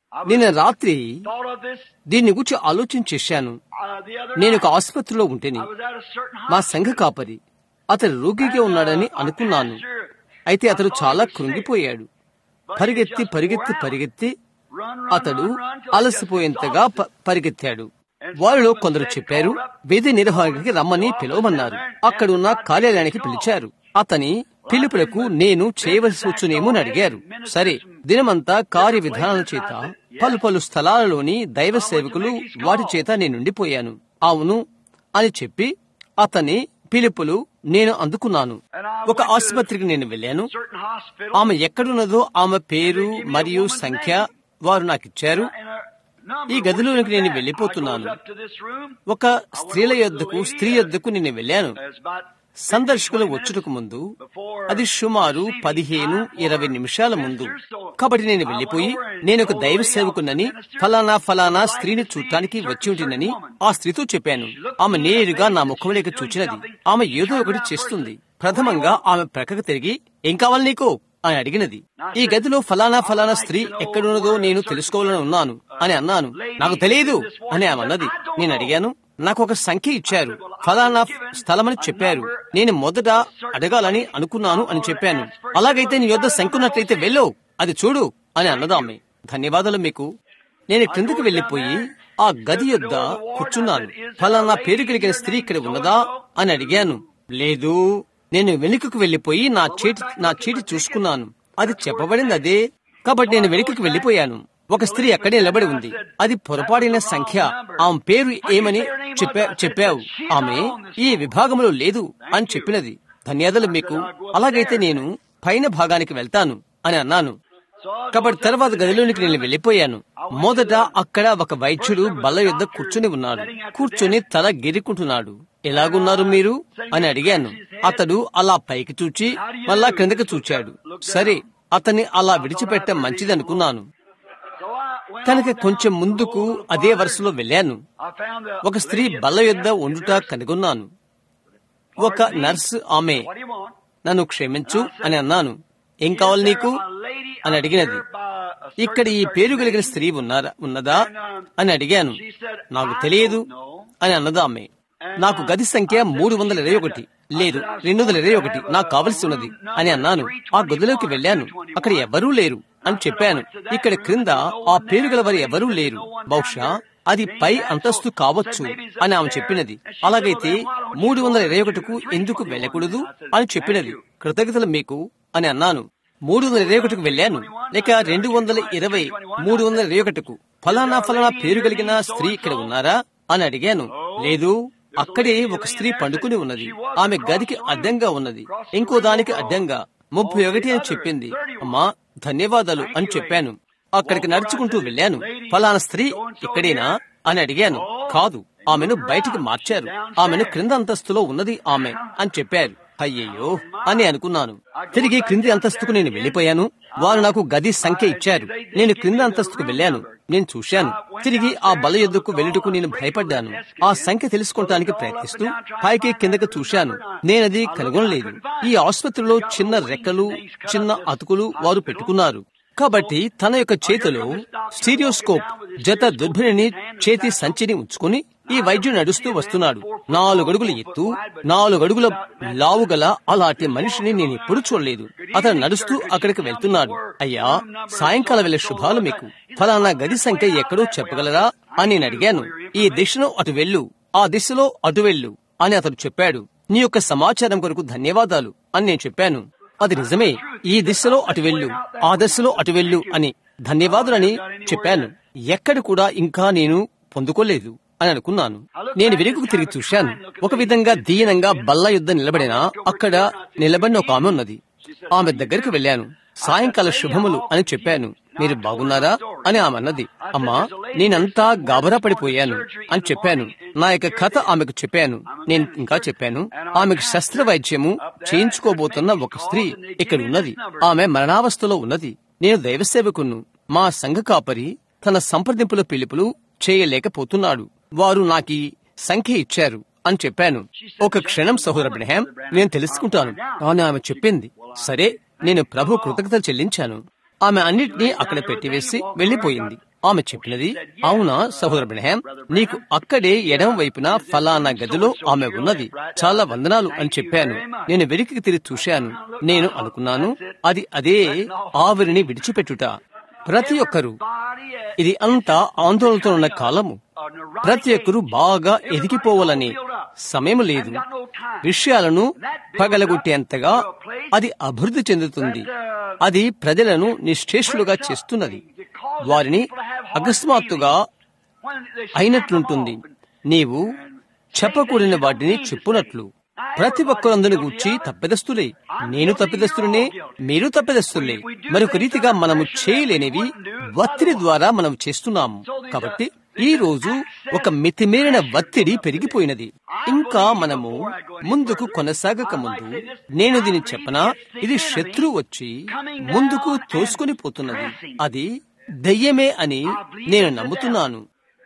నిన్న రాత్రి thought of this దీన్ని గురించి ఆలోచన చేశాను uh, the other నేను night. ఒక ఆసుపత్రిలో ఉంటేని I was at a certain మా hospital. సంఘ కాపరి అతడు రోగిగా ఉన్నాడని And, uh, అనుకున్నాను a pastor అయితే అతడు చాలా కృంగిపోయాడు పరిగెత్తి పరిగెత్తి పరిగెత్తి run, run, అతడు run, run, till he అలసిపోయేంతగా just ప- పరిగెత్తాడు వారిలో కొందరు చెప్పారు విధి నిర్వహణకి రమ్మని పిలవమన్నారు అక్కడున్న కార్యాలయానికి పిలిచారు అతని పిలుపులకు నేను చేయవలసి వచ్చునేమో అని అడిగారు సరే దినమంతా కార్య విధానాల చేత పలు పలు స్థలాలలోని దైవ సేవకులు వాటి చేత నేను ఉండిపోయాను అవును అని చెప్పి అతని పిలుపులు నేను అందుకున్నాను ఒక ఆసుపత్రికి నేను వెళ్ళాను certain hospital. ఆమె ఎక్కడున్నదో ఆమె పేరు మరియు సంఖ్య వారు నాకిచ్చారు and a number ఈ where గదిలోనికి she was నేను at. వెళ్ళిపోతున్నాను. I goes up to this room. ఒక స్త్రీల యొద్దకు స్త్రీ యొద్దకు నేను వెళ్ళాను There's about సందర్శకులు వచ్చుటకు ముందు అది సుమారు పదిహేను ఇరవై నిమిషాల ముందు కాబట్టి నేను వెళ్ళిపోయి నేను ఒక దైవ సేవకునని ఫలానా ఫలానా స్త్రీని చూడటానికి వచ్చి ఉంటుందని ఆ స్త్రీతో చెప్పాను ఆమె నేరుగా నా ముఖంలోకి చూచినది ఆమె ఏదో ఒకటి చేస్తుంది ప్రథమంగా ఆమె ప్రక్కకు తిరిగి ఏం కావాలి నీకు అని అడిగినది ఈ గదిలో ఫలానా ఫలానా స్త్రీ ఎక్కడున్నదో నేను తెలుసుకోవాలని ఉన్నాను అని అన్నాను నాకు తెలియదు అని ఆమె అన్నది నేను అడిగాను నాకు ఒక సంఖ్య ఇచ్చారు ఫలానా స్థలమని చెప్పారు నేను మొదట అడగాలని అనుకున్నాను అని చెప్పాను అలాగైతే నీ యొద్ద సంఖ్య ఉన్నట్లయితే వెళ్ళు అది చూడు అని అన్నది ఆమె ధన్యవాదాలు మీకు నేను క్రిందకి వెళ్లిపోయి ఆ గది యొద్ద కూర్చున్నాను ఫలానా పేరు కలిగిన స్త్రీ ఇక్కడ ఉన్నదా అని అడిగాను లేదు నేను వెనుకకు వెళ్లిపోయి నా చేతి నా చీటి చూసుకున్నాను అది చెప్పబడింది అదే కాబట్టి నేను వెనుకకు వెళ్లిపోయాను ఒక స్త్రీ అక్కడే నిలబడి ఉంది అది పొరపాడిన సంఖ్య ఆమె పేరు ఏమని చెప్పా చెప్పావు ఆమె ఈ విభాగంలో లేదు అని చెప్పినది ధన్యవాదాలు మీకు అలాగైతే నేను పైన భాగానికి వెళ్తాను అని అన్నాను కాబట్టి తర్వాత గదిలోనికి నేను వెళ్ళిపోయాను మొదట అక్కడ ఒక వైద్యుడు బల్ల యొద్ద కూర్చుని ఉన్నాడు కూర్చుని తల గిరికుంటున్నాడు ఎలాగున్నారు మీరు అని అడిగాను అతడు అలా పైకి చూచి మళ్ళా క్రిందకి చూచాడు సరే అతన్ని అలా విడిచిపెట్ట మంచిదనుకున్నాను So I went కనుక on down కొంచెం the ముందుకు road అదే farther. వరుసలో వెళ్ళాను I found the ఒక స్త్రీ lady at బల్ల the యొద్ద reception ఉండుట nurse. కనుగొన్నాను ఒక Pardon me? నర్సు ఆమె What do you want? నన్ను క్షమించు అని అన్నాను ఏం కావాలి నీకు అని అడిగినది ఇక్కడ ఈ పేరు కలిగిన స్త్రీ ఉన్నారా ఉన్నదా అని అడిగాను నాకు తెలియదు అని అన్నది ఆమె నాకు గది సంఖ్య మూడు వందల ఇరవై ఒకటి లేదు రెండు వందల ఇరవై ఒకటి నాకు కావలసి ఉన్నది అని అన్నాను ఆ గదిలోకి వెళ్ళాను అక్కడ ఎవరూ లేరు అని చెప్పాను ఇక్కడ క్రింద ఆ పేరు గల వారు ఎవరూ లేరు బహుశా అది పై అంతస్తు కావచ్చు అని ఆమె చెప్పినది అలాగైతే మూడు వందల ఇరవై ఒకటికు ఎందుకు వెళ్ళకూడదు అని చెప్పినది కృతజ్ఞతలు మీకు అని అన్నాను మూడు వందల ఇరవై ఒకటికి వెళ్ళాను లేక రెండు వందల ఇరవై మూడు వందల ఇరవై ఒకటికు ఫలానా ఫలానా పేరు కలిగిన స్త్రీ ఇక్కడ ఉన్నారా అని అడిగాను లేదు అక్కడే ఒక స్త్రీ పండుకుని ఉన్నది ఆమె గదికి అడ్డంగా ఉన్నది ఇంకో దానికి అడ్డంగా ముప్పై ఒకటి అని చెప్పింది అమ్మా ధన్యవాదాలు అని చెప్పాను అక్కడికి నడుచుకుంటూ వెళ్ళాను ఫలానా స్త్రీ ఇక్కడేనా అని అడిగాను కాదు ఆమెను బయటికి మార్చారు ఆమెను క్రింద అంతస్తులో ఉన్నది ఆమె అని చెప్పారు అయ్యయ్యో అని అనుకున్నాను తిరిగి క్రింది అంతస్తుకు నేను వెళ్ళిపోయాను వారు నాకు గది సంఖ్య ఇచ్చారు నేను క్రింద అంతస్తుకు వెళ్ళాను నేను చూశాను తిరిగి ఆ బల ఎద్దుకు వెళ్ళుటకు నేను భయపడ్డాను ఆ సంఖ్య తెలుసుకోవటానికి ప్రయత్నిస్తూ పైకి కిందకి చూశాను నేనది కనుగొనలేదు ఈ ఆసుపత్రిలో చిన్న రెక్కలు చిన్న అతుకులు వారు పెట్టుకున్నారు కాబట్టి తన యొక్క చేతిలో స్టీరియోస్కోప్ జత దుర్భిణిని చేతి సంచిని ఉంచుకుని ఈ వైద్యుడు నడుస్తూ వస్తున్నాడు నాలుగు అడుగుల ఎత్తు నాలుగు అడుగుల లావు గల అలాంటి మనిషిని నేను ఎప్పుడు చూడలేదు అతను నడుస్తూ అక్కడికి వెళ్తున్నాడు అయ్యా సాయంకాలం వెళ్ళే శుభాలు మీకు ఫలానా గది సంఖ్య ఎక్కడో చెప్పగలరా అని నేను అడిగాను ఈ దిశలో అటు వెళ్ళు ఆ దిశలో అటు వెళ్ళు అని అతడు చెప్పాడు నీ యొక్క సమాచారం కొరకు ధన్యవాదాలు అని నేను చెప్పాను అది నిజమే ఈ దిశలో అటు వెళ్ళు ఆ దశలో అటు వెళ్ళు అని ధన్యవాదులని చెప్పాను ఎక్కడ కూడా ఇంకా నేను పొందుకోలేదు అని అనుకున్నాను నేను వెనుకకు తిరిగి చూశాను ఒక విధంగా దీనంగా బల్ల యుద్ధ నిలబడిన అక్కడ నిలబడిన ఒక ఆమె ఉన్నది ఆమె దగ్గరికి వెళ్ళాను సాయంకాల శుభములు అని చెప్పాను మీరు బాగున్నారా అని ఆమె అన్నది అమ్మా నేనంతా గాబరా పడిపోయాను అని చెప్పాను నా యొక్క కథ ఆమెకు చెప్పాను నేను ఇంకా చెప్పాను ఆమెకు శస్త్రవైద్యము చేయించుకోబోతున్న ఒక స్త్రీ ఇక్కడ ఉన్నది ఆమె మరణావస్థలో ఉన్నది నేను దైవసేవకును మా సంఘ కాపరి తన సంప్రదింపుల పిలుపులు చేయలేకపోతున్నాడు వారు నాకు సంఖ్య ఇచ్చారు అని చెప్పాను ఒక క్షణం సహోదర బ్రహాం నేను తెలుసుకుంటాను అని ఆమె చెప్పింది సరే నేను ప్రభు కృతజ్ఞతలు చెల్లించాను ఆమె అన్నిటినీ అక్కడ పెట్టివేసి వెళ్లిపోయింది ఆమె చెప్పినది అవునా సహోదర బ్రహ్యాం నీకు అక్కడే ఎడం వైపున ఫలానా గదిలో ఆమె ఉన్నది చాలా వందనాలు అని చెప్పాను నేను వెలికి తిరిగి చూశాను నేను అనుకున్నాను అది అదే ఆవిరిని విడిచిపెట్టుట ప్రతి ఒక్కరూ ఇది అంతా ఆందోళనతో ఉన్న కాలము ప్రతి ఒక్కరూ బాగా ఎదిగిపోవాలని సమయం లేదు విషయాలను పగలగొట్టేంతగా అది అభివృద్ధి చెందుతుంది అది ప్రజలను నిశ్చేషులుగా చేస్తున్నది వారిని అకస్మాత్తుగా అయినట్లుంటుంది నీవు చెప్పకూడని వాటిని చెప్పునట్లు ప్రతి ఒక్కరందరిని గూర్చి తప్పెదస్తులే నేను తప్పెదస్తులనే మీరు తప్పెదస్తులే మరొక రీతిగా మనము చేయలేనివి ఒత్తిడి ద్వారా మనం చేస్తున్నాము కాబట్టి ఈ రోజు ఒక మితిమీరిన ఒత్తిడి పెరిగిపోయినది ఇంకా మనము ముందుకు కొనసాగక ముందు నేను దీన్ని చెప్పనా ఇది శత్రువు వచ్చి ముందుకు తోసుకొని పోతున్నది అది దయ్యమే అని నేను నమ్ముతున్నాను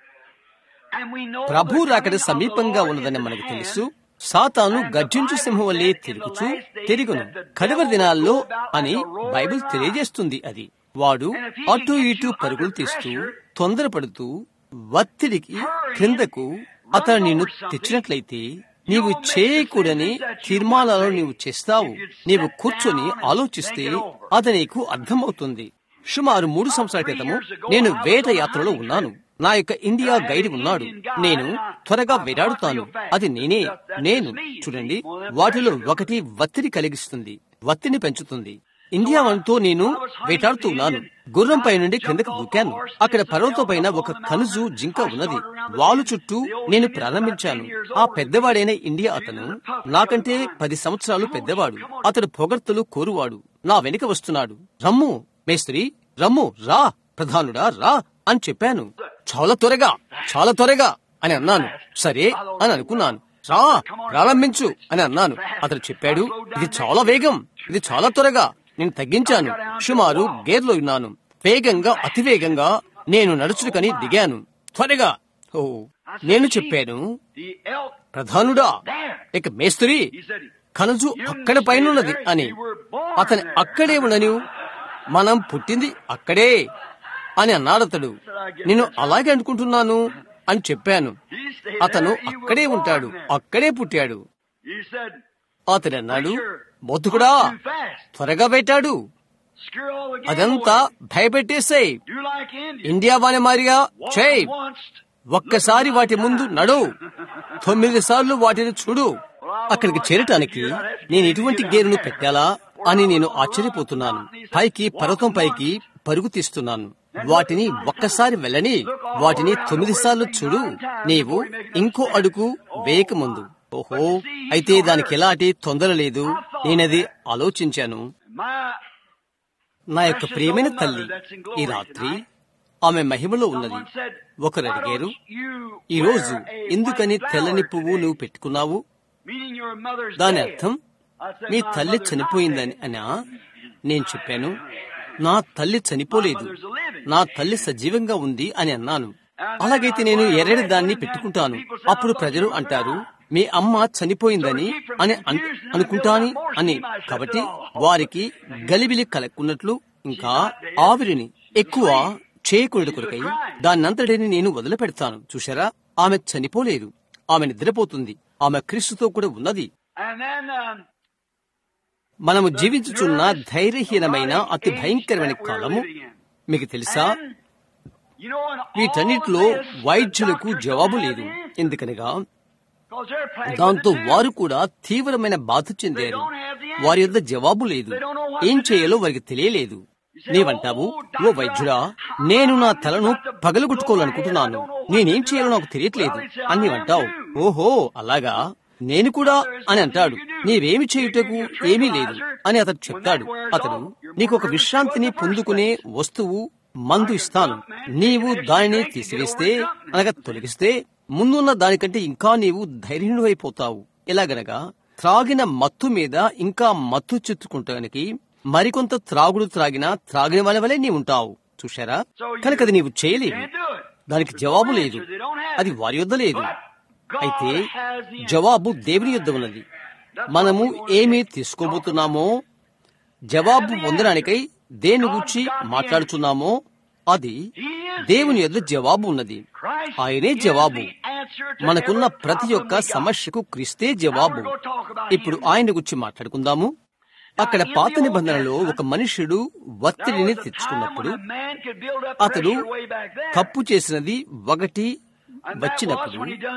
ప్రభు రాకడ సమీపంగా ఉన్నదని మనకు తెలుసు సాతాను గర్జించు సింహం వల్లే తిరుగుచు తిరుగును కడవ దినాల్లో అని బైబిల్ తెలియజేస్తుంది అది వాడు అటు ఇటు పరుగులు తీస్తూ తొందరపడుతూ ఒత్తిడికి క్రిందకు అతను నిన్ను తెచ్చినట్లయితే నీవు చేయకూడని తీర్మానాలు నీవు చేస్తావు నీవు కూర్చొని ఆలోచిస్తే అది నీకు అర్థమవుతుంది సుమారు మూడు సంవత్సరాల క్రితము నేను వేట యాత్రలో ఉన్నాను నా యొక్క ఇండియా గైడ్ ఉన్నాడు నేను త్వరగా వేటాడుతాను అది నేనే నేను చూడండి వాటిలో ఒకటి ఒత్తిడి కలిగిస్తుంది ఒత్తిడిని పెంచుతుంది ఇండియా వంతో నేను వేటాడుతూ ఉన్నాను గుర్రంపై నుండి క్రిందకు దూకాను అక్కడ పర్వతం పైన ఒక కనుజు జింక ఉన్నది వాలు చుట్టూ నేను ప్రారంభించాను ఆ పెద్దవాడైన ఇండియా అతను నాకంటే పది సంవత్సరాలు పెద్దవాడు అతడు పొగడ్తలు కోరువాడు నా వెనుక వస్తున్నాడు రమ్ము మేస్త్రి రమ్ము రా ప్రధానుడా రా అని చెప్పాను చాలా త్వరగా చాలా త్వరగా అని అన్నాను సరే అని అనుకున్నాను రా ప్రారంభించు అని అన్నాను అతను చెప్పాడు ఇది చాలా వేగం ఇది చాలా త్వరగా నేను తగ్గించాను సుమారు గేర్లో ఉన్నాను వేగంగా అతివేగంగా నేను నడుచుకని దిగాను త్వరగా ఓ నేను చెప్పాను ప్రధానుడా ఇక మేస్త్రి కనజు అక్కడ పైనున్నది అని అతని అక్కడే ఉండని మనం పుట్టింది అక్కడే అని అన్నాడు అతడు నేను అలాగే అనుకుంటున్నాను అని చెప్పాను అతను అక్కడే ఉంటాడు అక్కడే పుట్టాడు అతడు అన్నాడు మొద్దుకుడా త్వరగా పెట్టాడు అదంతా భయపెట్టేసాయి ఇండియా వాని మారిగా చేయి ఒక్కసారి వాటి ముందు నడు తొమ్మిది సార్లు వాటిని చూడు అక్కడికి చేరటానికి నేను ఎటువంటి గేరును పెట్టాలా అని నేను ఆశ్చర్యపోతున్నాను పైకి పర్వతం పైకి పరుగు తీస్తున్నాను వాటిని ఒక్కసారి వెళ్ళని వాటిని తొమ్మిది సార్లు చూడు నీవు ఇంకో అడుగు వేయకముందు ఓహో అయితే దానికి ఎలాంటి తొందర లేదు నేనది ఆలోచించాను నా యొక్క ప్రియమైన తల్లి ఈ రాత్రి ఆమె మహిమలో ఉన్నది ఒకరు అడిగారు ఈ రోజు ఎందుకని తెల్లని పువ్వు నువ్వు పెట్టుకున్నావు దాని అర్థం మీ తల్లి చనిపోయిందని అనా నేను చెప్పాను నా తల్లి చనిపోలేదు నా తల్లి సజీవంగా ఉంది అని అన్నాను అలాగైతే నేను ఎర్రడి దాన్ని పెట్టుకుంటాను అప్పుడు ప్రజలు అంటారు మీ అమ్మ చనిపోయిందని అని అనుకుంటాని అని కాబట్టి వారికి గలిబిలి కలక్కున్నట్లు ఇంకా ఆవిరిని ఎక్కువ చేయకూడదు కొరకై దాన్నంతటిని నేను వదిలిపెడతాను చూశారా ఆమె చనిపోలేదు ఆమె నిద్రపోతుంది ఆమె క్రీస్తుతో కూడా ఉన్నది మనము జీవించుచున్న ధైర్యహీనమైన అతి భయంకరమైన కాలము మీకు తెలుసా వీటన్నిటిలో వైద్యులకు జవాబు లేదు ఎందుకనగా దాంతో వారు కూడా తీవ్రమైన బాధ చెందారు వారి యొద్ద జవాబు లేదు ఏం చేయాలో వారికి తెలియలేదు నీవంటావు ఓ వైద్యుడా నేను నా తలను పగలగొట్టుకోవాలనుకుంటున్నాను నేనేం చేయాలో నాకు తెలియట్లేదు అని అంటావు ఓహో అలాగా నేను కూడా అని అంటాడు నీవేమి చేయుటకు ఏమీ లేదు అని అతడు చెప్తాడు అతడు నీకు ఒక విశ్రాంతిని పొందుకునే వస్తువు మందు ఇస్తాను నీవు దానిని తీసివేస్తే అనగా తొలగిస్తే ముందున్న దానికంటే ఇంకా నీవు ధైర్యుడైపోతావు ఎలాగనగా త్రాగిన మత్తు మీద ఇంకా మత్తు చుట్టుకుంటానికి మరికొంత త్రాగుడు త్రాగినా త్రాగిన వాళ్ళ వలె నీవు ఉంటావు చూశారా కనుక అది నీవు చేయలేవు దానికి జవాబు లేదు అది వారి యొద్ద లేదు అయితే జవాబు దేవుని యుద్ధ ఉన్నది మనము ఏమి తీసుకోబోతున్నామో జవాబు పొందడానికై దేని గురించి మాట్లాడుతున్నామో అది దేవుని యొద్ద జవాబు ఉన్నది ఆయనే జవాబు మనకున్న ప్రతి ఒక్క సమస్యకు క్రీస్తే జవాబు ఇప్పుడు ఆయన గురించి మాట్లాడుకుందాము అక్కడ పాత నిబంధనలో ఒక మనుష్యుడు ఒత్తిడిని తెచ్చుకున్నప్పుడు అతడు తప్పు చేసినది ఒకటి వచ్చినప్పుడు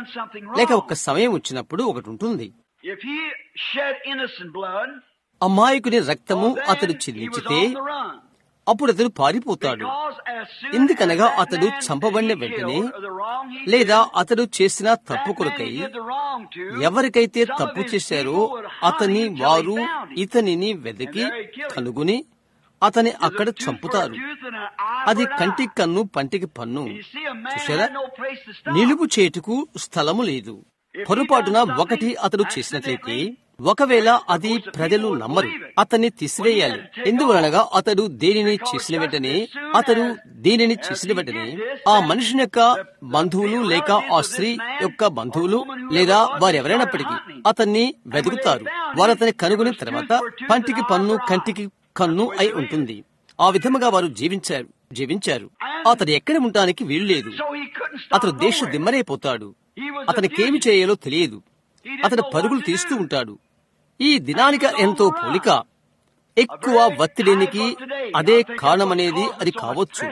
లేక ఒక సమయం వచ్చినప్పుడు ఒకటి ఉంటుంది If he shed innocent blood, అమాయకుని రక్తము then అతడు he was చెల్లించితే on the run. అప్పుడు అతడు పారిపోతాడు Because as soon ఎందుకనగా as that అతడు man చంపబడిన he వెంటనే killed, or the wrong he లేదా did, అతడు చేసిన that తప్పు man కొరకై he did the wrong to, ఎవరికైతే some of తప్పు his చేశారో people would hunt అతని him till they వారు found him. ఇతనిని వెతికి కనుగొని అతని There's a అక్కడ tooth for a చంపుతారు tooth and an eye అది for an కంటికి eye. కన్ను పంటికి పన్ను You see, a man చూసారా had no place to stop. నిలుపు చేటుకు స్థలము లేదు పొరపాటున ఒకటి అతడు చేసినట్లయితే ఒకవేళ అది ప్రజలు నమ్మరు అతన్ని తీసివేయాలి ఎందువలనగా అతడు దేనిని చేసిన వెంటనే అతడు దీనిని చేసిన వెంటనే ఆ మనుషుని యొక్క బంధువులు లేక ఆ స్త్రీ యొక్క బంధువులు లేదా వారెవరైనప్పటికీ అతన్ని వెతుకుతారు వారు అతన్ని కనుగొని తర్వాత పంటికి పన్ను కంటికి కన్ను అయి ఉంటుంది ఆ విధముగా వారు జీవించారు జీవించారు అతడు ఎక్కడ ఉండటానికి వీలు లేదు So he couldn't stop అతడు దేశ nowhere. దిమ్మరైపోతాడు He was అతనికేమి abused. చేయాలో తెలియదు He didn't అతడు know పరుగులు what to తీస్తూ do. ఉంటాడు ఈ దినానికి ఎంతో పోలిక ఎక్కువ ఒత్తిడినికి అదే కారణమనేది అది కావచ్చు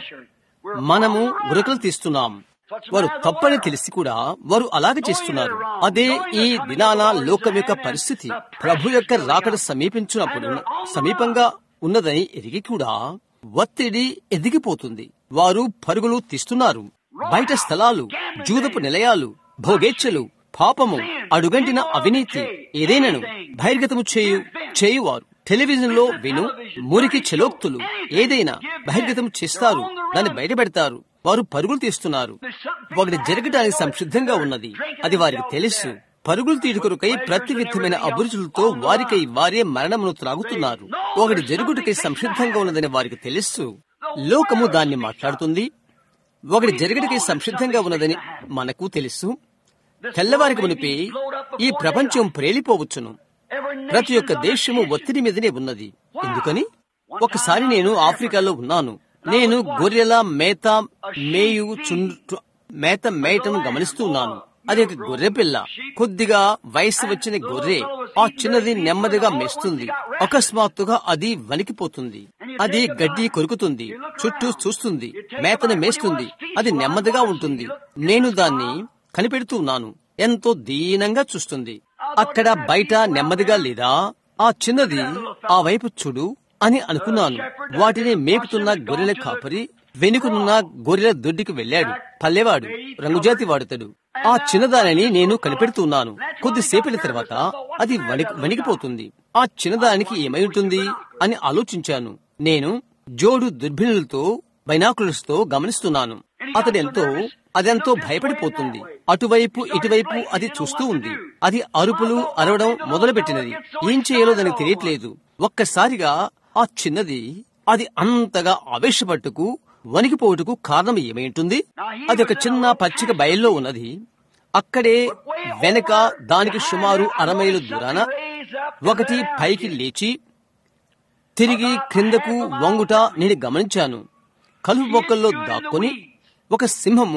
మనము ఉరకలు తీస్తున్నాం వారు తప్పని తెలిసి కూడా వారు అలాగే చేస్తున్నారు అదే ఈ దినాన లోకం యొక్క పరిస్థితి ప్రభు యొక్క రాకడ సమీపించినప్పుడు సమీపంగా ఉన్నదని ఎరిగి కూడా ఒత్తిడి ఎదిగిపోతుంది వారు పరుగులు తీస్తున్నారు బయట స్థలాలు జూదపు నిలయాలు భోగేచ్ఛలు పాపము అడుగంటిన అవినీతి ఏదైనాను బహిర్గతము చేయు చేయువారు టెలివిజన్ లో విను మురికి చెలోక్తులు ఏదైనా బహిర్గతం చేస్తారు దాన్ని బయటపెడతారు వారు పరుగులు తీస్తున్నారు ఒకటి జరగడానికి సంసిద్ధంగా ఉన్నది అది వారికి తెలుసు పరుగులు తీడుకొరకై ప్రతి విధమైన అభిరుచులతో వారికై వారే మరణమును త్రాగుతున్నారు ఒకటి జరుగుటకై సంసిద్ధంగా ఉన్నదని వారికి తెలుసు లోకము దాన్ని మాట్లాడుతుంది ఒకటి జరగడికి సంసిద్ధంగా ఉన్నదని మనకు తెలుసు తెల్లవారికి మునిపి ఈ ప్రపంచం ప్రేలిపోవచ్చును ప్రతి ఒక్క దేశము ఒత్తిడి మీదనే ఉన్నది ఎందుకని ఒకసారి నేను ఆఫ్రికాలో ఉన్నాను నేను గొర్రెల మేత మేయు చుండు మేత మేయటం గమనిస్తూ ఉన్నాను అది ఒక గొర్రె పిల్ల కొద్దిగా వయసు వచ్చిన గొర్రె ఆ చిన్నది నెమ్మదిగా మేస్తుంది అకస్మాత్తుగా అది వణికిపోతుంది అది గడ్డి కొరుకుతుంది చుట్టూ చూస్తుంది మేతను మేస్తుంది అది నెమ్మదిగా ఉంటుంది నేను దాన్ని కనిపెడుతూ ఉన్నాను ఎంతో దీనంగా చూస్తుంది అక్కడ బయట నెమ్మదిగా లేదా ఆ చిన్నది ఆ వైపు చూడు అని అనుకున్నాను వాటిని మేపుతున్న గొర్రెల కాపరి వెనుకనున్న గొర్రెల దొడ్డికి వెళ్ళాడు పల్లెవాడు రంగుజాతి వాడుతాడు ఆ చిన్నదానిని నేను కనిపెడుతున్నాను కొద్దిసేపటి తర్వాత అది వణి వణికిపోతుంది ఆ చిన్నదానికి ఏమై ఉంటుంది అని ఆలోచించాను నేను జోడు దుర్భిణులతో బైనాకులర్స్ తో గమనిస్తున్నాను అతడెంతో అదెంతో భయపడిపోతుంది అటువైపు ఇటువైపు అది చూస్తూ ఉంది అది అరుపులు అరవడం మొదలుపెట్టినది ఏం చేయాలో దానికి తెలియట్లేదు ఒక్కసారిగా ఆ చిన్నది అది అంతగా ఆవేశపట్టుకు వణికిపోటుకు కారణం ఏమైంటుంది అది ఒక చిన్న పచ్చిక బయల్లో ఉన్నది అక్కడే వెనక దానికి సుమారు అరమైలు దూరాన ఒకటి పైకి లేచి తిరిగి క్రిందకు వంగుట నేను గమనించాను కలుపు మొక్కల్లో దాక్కుని ఒక సింహము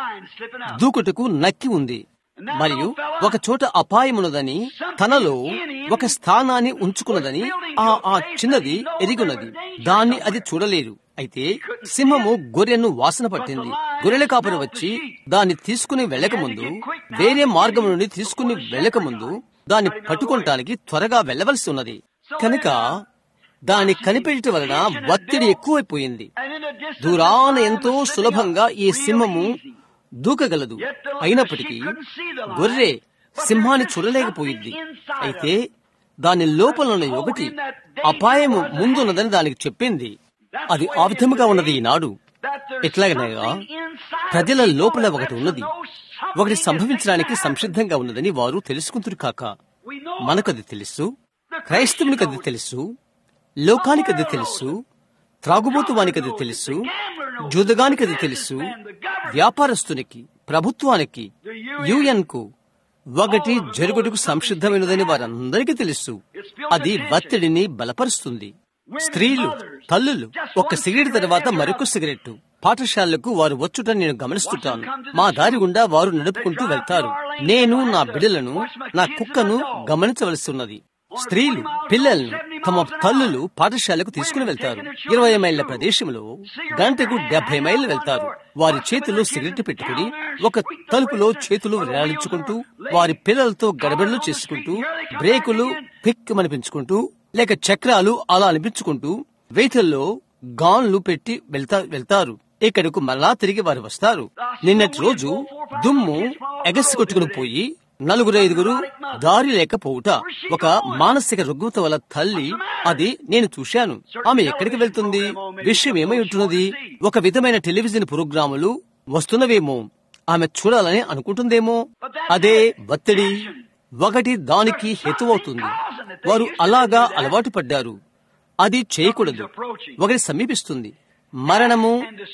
దూకుటకు నక్కి ఉంది మరియు ఒక చోట అపాయమున్నదని తనలో ఒక స్థానాన్ని ఉంచుకున్నదని ఆ ఆ చిన్నది ఎరిగున్నది దాన్ని అది చూడలేదు అయితే సింహము గొర్రెను వాసన పట్టింది గొర్రెల కాపరి వచ్చి దాన్ని తీసుకుని వెళ్ళకముందు వేరే మార్గం నుండి తీసుకుని వెళ్ళకముందు దాన్ని పట్టుకోవటానికి త్వరగా వెళ్ళవలసి ఉన్నది కనుక దాన్ని కనిపెట్టడం వలన ఒత్తిడి ఎక్కువైపోయింది దూరాన ఎంతో సులభంగా ఈ సింహము దూకగలదు అయినప్పటికీ గొర్రె సింహాన్ని చూడలేకపోయింది అయితే దాని లోపల ఉన్న ఒకటి అపాయము ముందున్నదని దానికి చెప్పింది అది ఆ విధముగా ఉన్నది ఈనాడు ఎట్లాగనగా ప్రజల లోపల ఒకటి ఉన్నది ఒకటి సంభవించడానికి సంసిద్ధంగా ఉన్నదని వారు తెలుసుకుంటారు కాక మనకది తెలుసు క్రైస్తవునికి అది తెలుసు లోకానికి అది తెలుసు త్రాగుబోతు వానికి అది తెలుసు జూదగానికి అది తెలుసు వ్యాపారస్తునికి ప్రభుత్వానికి యుఎన్ కు ఒకటి జరుగుటకు సంసిద్ధమైనదని వారందరికీ తెలుసు అది ఒత్తిడిని బలపరుస్తుంది స్త్రీలు తల్లులు ఒక సిగరెట్ తర్వాత మరొక సిగరెట్ పాఠశాలలకు వారు వచ్చుట నేను గమనిస్తుంటాను మా దారి గుండా వారు నడుపుకుంటూ వెళ్తారు నేను నా బిడ్డలను నా కుక్కను గమనించవలసి ఉన్నది స్త్రీలు పిల్లల్ని తమ తల్లులు పాఠశాలకు తీసుకుని వెళ్తారు ఇరవై మైళ్ళ ప్రదేశంలో గంటకు డెబ్బై మైళ్ళు వెళ్తారు వారి చేతుల్లో సిగరెట్ పెట్టుకుని ఒక తలుపులో చేతులు వేలాడించుకుంటూ వారి పిల్లలతో గడబిడలు చేసుకుంటూ బ్రేకులు పిక్ అనిపించుకుంటూ లేక చక్రాలు అలా అనిపించుకుంటూ వేతల్లో గాన్లు పెట్టి వెళ్తా వెళ్తారు ఇక్కడకు మళ్ళా తిరిగి వారు వస్తారు నిన్నటి రోజు దుమ్ము ఎగసి కొట్టుకుని పోయి నలుగురు ఐదుగురు దారి లేకపోవుట ఒక మానసిక రుగ్మత వల్ల తల్లి అది నేను చూశాను ఆమె ఎక్కడికి వెళ్తుంది విషయం ఏమై ఉంటున్నది ఒక విధమైన టెలివిజన్ ప్రోగ్రాములు వస్తున్నవేమో ఆమె చూడాలని అనుకుంటుందేమో అదే ఒత్తిడి ఒకటి దానికి హేతువవుతుంది వారు అలాగా అలవాటు పడ్డారు అది చేయకూడదు ఒకటి సమీపిస్తుంది మరణము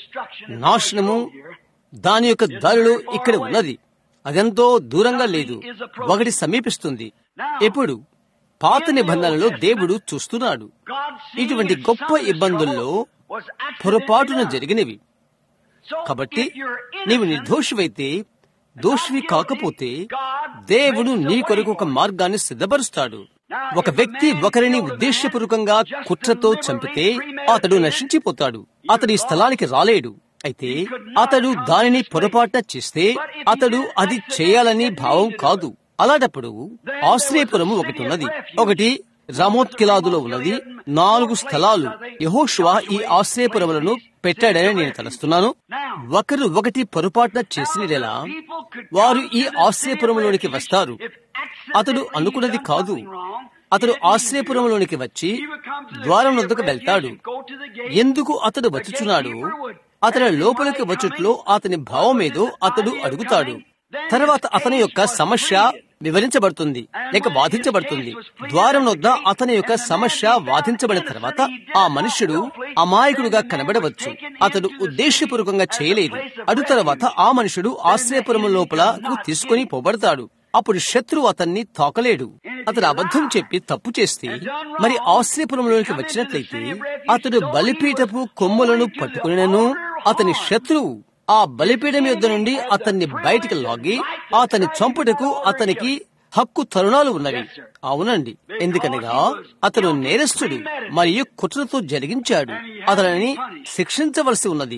నాశనము దాని యొక్క దారిలో ఇక్కడ ఉన్నది అదెంతో దూరంగా లేదు ఒకటి సమీపిస్తుంది ఇప్పుడు పాత నిబంధనలో దేవుడు చూస్తున్నాడు ఇటువంటి గొప్ప ఇబ్బందుల్లో పొరపాటున జరిగినవి కాబట్టి నీవు నిర్దోషివైతే దోషివి కాకపోతే దేవుడు నీ కొరకు ఒక మార్గాన్ని సిద్ధపరుస్తాడు ఒక వ్యక్తి ఒకరిని ఉద్దేశపూర్వకంగా కుట్రతో చంపితే అతడు నశించిపోతాడు అతడు ఈ స్థలానికి రాలేడు అయితే అతడు దానిని పొరపాటున చేస్తే అతడు అది చేయాలని భావం కాదు అలాంటప్పుడు ఆశ్రయపురము ఒకటి ఉన్నది ఒకటి రమోత్కిలాదులో ఉన్నది నాలుగు స్థలాలు యహోషువా ఈ ఆశ్రయపురములను పెట్టాడని నేను తలుస్తున్నాను ఒకరు ఒకటి పొరపాటున చేసినలా వారు ఈ ఆశ్రయపురంలోనికి వస్తారు అతడు అనుకున్నది కాదు అతడు ఆశ్రయపురంలోనికి వచ్చి ద్వారం వద్దకు వెళ్తాడు ఎందుకు అతడు వచ్చుచున్నాడు అతని లోపలికి వచ్చుట్లో అతని భావమేదో అతడు అడుగుతాడు తర్వాత అతని యొక్క సమస్య వివరించబడుతుంది లేక వాదించబడుతుంది ద్వారం వద్ద అతని యొక్క సమస్య వాదించబడిన తర్వాత ఆ మనుష్యుడు అమాయకుడుగా కనబడవచ్చు అతడు ఉద్దేశపూర్వకంగా చేయలేదు అటు తర్వాత ఆ మనుషుడు ఆశ్రయపురం లోపలకు తీసుకుని పోబడతాడు అప్పుడు శత్రువు అతన్ని తాకలేడు అతడు అబద్ధం చెప్పి తప్పు చేస్తే మరి ఆశ్రయపురంలోనికి వచ్చినట్లయితే అతడు బలిపీఠపు కొమ్ములను పట్టుకునేను అతని శత్రువు ఆ బలిపీఠం యొద్ద నుండి అతన్ని బయటికి లాగి అతని చంపుటకు అతనికి హక్కు తరుణాలు ఉన్నవి అవునండి ఎందుకనగా అతను నేరస్తుడు మరియు కుట్రతో జరిగించాడు అతనిని శిక్షించవలసి ఉన్నది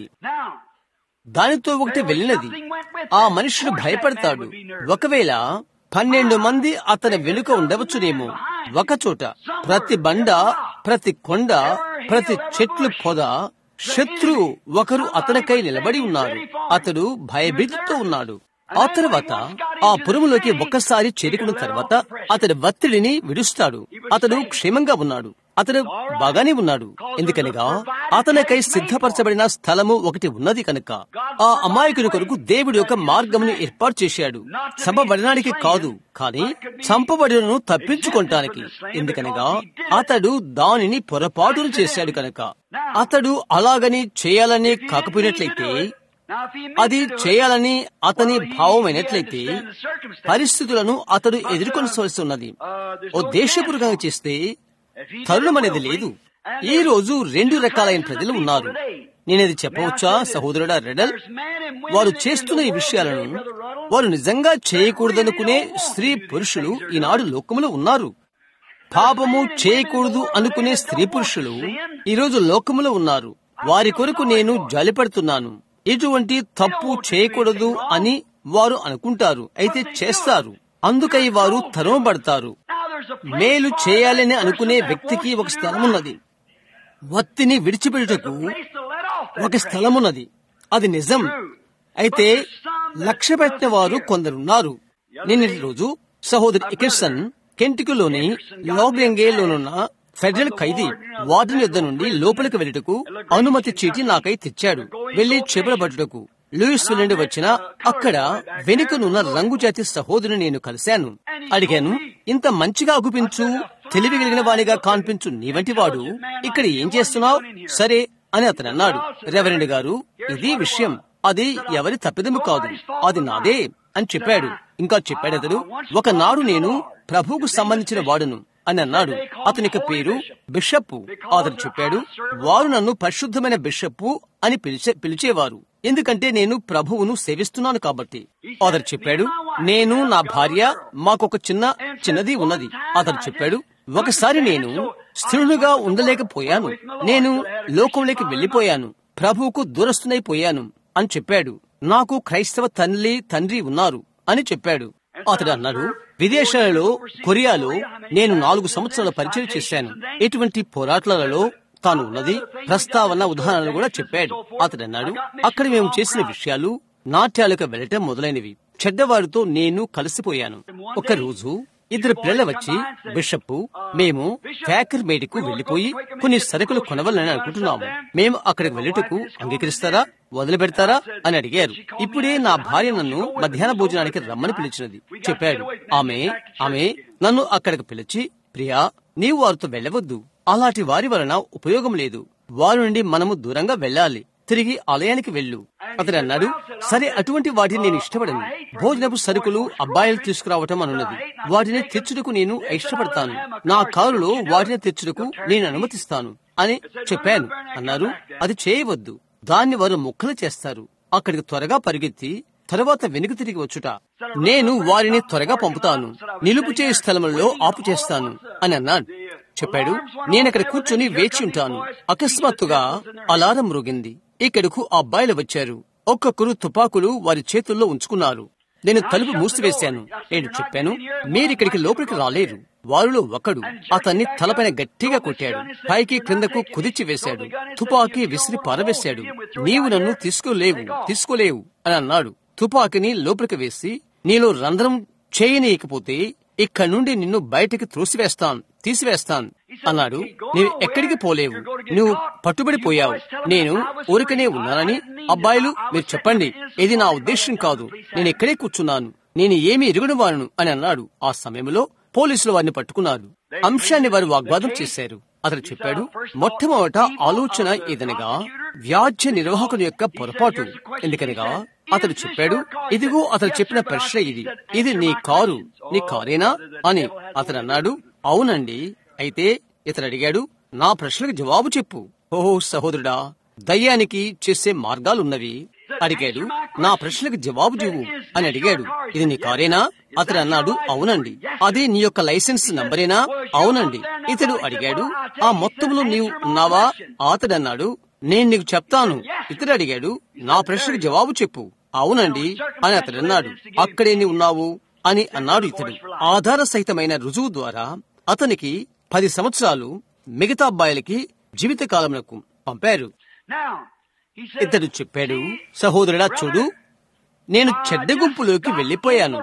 దానితో ఒకటి వెళ్ళినది ఆ మనుషుడు భయపడతాడు ఒకవేళ పన్నెండు మంది అతని వెనుక ఉండవచ్చునేమో ఒకచోట ప్రతి బండ ప్రతి కొండ ప్రతి చెట్లు పొద శత్రువు ఒకరు అతనికై నిలబడి ఉన్నారు అతడు భయభీతితో ఉన్నాడు ఆ తర్వాత ఆ పురములోకి ఒక్కసారి చేరుకున్న తర్వాత అతడి ఒత్తిడిని విడుస్తాడు అతడు క్షేమంగా ఉన్నాడు అతడు బాగానే ఉన్నాడు ఎందుకనగా అతనికై సిద్ధపరచబడిన స్థలము ఒకటి ఉన్నది కనుక ఆ అమాయకుని కొరకు దేవుడి యొక్క మార్గమును ఏర్పాటు చేశాడు చంపబడడానికి కాదు కానీ చంపబడినను తప్పించుకోవటానికి ఎందుకనగా అతడు దానిని పొరపాటును చేశాడు కనుక అతడు అలాగని చేయాలని కాకపోయినట్లయితే అది చేయాలని అతని భావమైనట్లయితే పరిస్థితులను అతడు ఎదుర్కొనవలసి ఉన్నది ఓ దేశపూర్వకంగా చేస్తే తరుణం అనేది లేదు ఈ రోజు రెండు రకాలైన ప్రజలు ఉన్నారు నేనది చెప్పవచ్చా సహోదరుడా రెడల్ వారు చేస్తున్న ఈ విషయాలను వారు నిజంగా చేయకూడదనుకునే స్త్రీ పురుషులు ఈనాడు లోకములో ఉన్నారు పాపము చేయకూడదు అనుకునే స్త్రీ పురుషులు ఈరోజు లోకములో ఉన్నారు వారి కొరకు నేను జాలిపడుతున్నాను ఇటువంటి తప్పు చేయకూడదు అని వారు అనుకుంటారు అయితే చేస్తారు అందుకై వారు తరమబడతారు మేలు చేయాలని అనుకునే వ్యక్తికి ఒక స్థలమున్నది వత్తిని విడిచిపెట్టుటకు ఒక స్థలమున్నది అది నిజం అయితే లక్ష్య పెట్టిన వారు కొందరున్నారు నిన్నటి రోజు సహోదరి ఇకెర్సన్ కెంటికులోని లోబెంగేలోనున్న ఫెడరల్ ఖైదీ వార్డెన్ యుద్ధ నుండి లోపలికి వెళ్ళుటకు అనుమతి చీటి నాకై తెచ్చాడు వెళ్లి చేపలబట్టుటకు లూయిస్ నుండి వచ్చిన అక్కడ వెనుకనున్న రంగుజాతి సహోదరుని నేను కలిశాను అడిగాను ఇంత మంచిగా అగుపించు తెలివి కలిగిన వానిగా కాన్పించు నీవంటి వాడు ఇక్కడ ఏం చేస్తున్నావు సరే అని అతను అన్నాడు రెవరెండ్ గారు ఇది విషయం అది ఎవరి తప్పిదము కాదు అది నాదే అని చెప్పాడు ఇంకా చెప్పాడు అతడు ఒకనాడు నేను ప్రభువుకు సంబంధించిన వాడును అని అన్నాడు అతని యొక్క పేరు బిషప్ అతను చెప్పాడు వారు నన్ను పరిశుద్ధమైన బిషప్ అని పిలిచే పిలిచేవారు ఎందుకంటే నేను ప్రభువును సేవిస్తున్నాను కాబట్టి అతను చెప్పాడు నేను నా భార్య మాకొక చిన్న చిన్నది ఉన్నది అతను చెప్పాడు ఒకసారి నేను స్థిరుడుగా ఉండలేకపోయాను నేను లోకంలోకి వెళ్లిపోయాను ప్రభువుకు దూరస్తునైపోయాను అని చెప్పాడు నాకు క్రైస్తవ తల్లి తండ్రి ఉన్నారు అని చెప్పాడు అతడు అన్నాడు విదేశాలలో కొరియాలో నేను నాలుగు సంవత్సరాల పరిచయం చేశాను ఇటువంటి పోరాటాలలో తాను ఉన్నది ప్రస్తావన ఉదాహరణలు కూడా చెప్పాడు అతడు అన్నాడు అక్కడ మేము చేసిన విషయాలు నాట్యాలకు వెళ్ళటం మొదలైనవి చెడ్డవారితో నేను కలిసిపోయాను ఒక రోజు ఇద్దరు పిల్లలు వచ్చి బిషప్ మేము ఫ్యాకర్ మేడికు వెళ్లిపోయి కొన్ని సరుకులు కొనవాలని అనుకుంటున్నాము మేము అక్కడికి వెళ్ళుటకు అంగీకరిస్తారా వదిలిపెడతారా అని అడిగారు ఇప్పుడే నా భార్య నన్ను మధ్యాహ్న భోజనానికి రమ్మని పిలిచినది చెప్పాడు ఆమె ఆమె నన్ను అక్కడికి పిలిచి ప్రియా నీవు వారితో వెళ్ళవద్దు అలాంటి వారి వలన ఉపయోగం లేదు వారి నుండి మనము దూరంగా వెళ్ళాలి తిరిగి ఆలయానికి వెళ్ళు అతడు అన్నాడు సరే అటువంటి వాటిని నేను ఇష్టపడను భోజనపు సరుకులు అబ్బాయిలు తీసుకురావటం అనున్నది వాటిని తెచ్చుటకు నేను ఇష్టపడతాను నా కారులో వాటిని తెచ్చుటకు నేను అనుమతిస్తాను అని చెప్పాను అన్నారు అది చేయవద్దు దాన్ని వారు ముక్కలు చేస్తారు అక్కడికి త్వరగా పరిగెత్తి తర్వాత వెనుక తిరిగి వచ్చుట నేను వారిని త్వరగా పంపుతాను నిలుపు చేయ స్థలములలో ఆపు చేస్తాను అని అన్నాడు చెప్పాడు నేనక్కడ కూర్చొని వేచి ఉంటాను అకస్మాత్తుగా అలారం మ్రోగింది ఇక్కడకు ఆ అబ్బాయిలు వచ్చారు ఒక్కొక్కరు తుపాకులు వారి చేతుల్లో ఉంచుకున్నారు నేను తలుపు మూసివేశాను నేను చెప్పాను మీరిక్కడికి లోపలికి రాలేరు వారిలో ఒకడు అతన్ని తలపైన గట్టిగా కొట్టాడు పైకి క్రిందకు కుదిర్చి వేశాడు తుపాకీ విసిరి పారవేశాడు నీవు నన్ను తీసుకోలేవు తీసుకోలేవు అని అన్నాడు తుపాకిని లోపలికి వేసి నీలో రంధ్రం చేయనీయకపోతే ఇక్కడి నుండి నిన్ను బయటికి త్రోసివేస్తాను తీసివేస్తాను అన్నాడు నీవు ఎక్కడికి పోలేవు నువ్వు పట్టుబడిపోయావు నేను ఊరికనే ఉన్నానని అబ్బాయిలు మీరు చెప్పండి ఇది నా ఉద్దేశం కాదు నేను ఇక్కడే కూర్చున్నాను నేను ఏమి ఎరుగుడు వాను అని అన్నాడు ఆ సమయంలో పోలీసులు వారిని పట్టుకున్నారు అంశాన్ని వారు వాగ్వాదం చేశారు అతడు చెప్పాడు మొట్టమొదట ఆలోచన ఏదనగా వ్యాజ్య నిర్వాహకుని యొక్క పొరపాటు ఎందుకనగా అతడు చెప్పాడు ఇదిగో అతడు చెప్పిన ప్రశ్న ఇది ఇది నీ కారు నీ కారేనా అని అతడు అన్నాడు అవునండి అయితే ఇతడు అడిగాడు నా ప్రశ్నకు జవాబు చెప్పు ఓహో సహోదరుడా దయ్యానికి చేసే మార్గాలున్నవి అడిగాడు నా ప్రశ్నకు జవాబు చెవు అని అడిగాడు ఇది నీ కారేనా అతడు అన్నాడు అవునండి అదే నీ యొక్క లైసెన్స్ నంబరేనా అవునండి ఇతడు అడిగాడు ఆ మొత్తంలో నీవు ఉన్నావా అతడు అన్నాడు నేను నీకు చెప్తాను ఇతడు అడిగాడు నా ప్రశ్నకు జవాబు చెప్పు అవునండి అని అతడు అన్నాడు అక్కడే నీ ఉన్నావు అని అన్నాడు ఇతడు ఆధార సహితమైన రుజువు ద్వారా అతనికి పది సంవత్సరాలు మిగతా అబ్బాయిలకి జీవితకాలమునకు పంపారు ఇతడు చెప్పాడు సహోదరుడా చూడు నేను చెడ్డ గుంపులోకి వెళ్లిపోయాను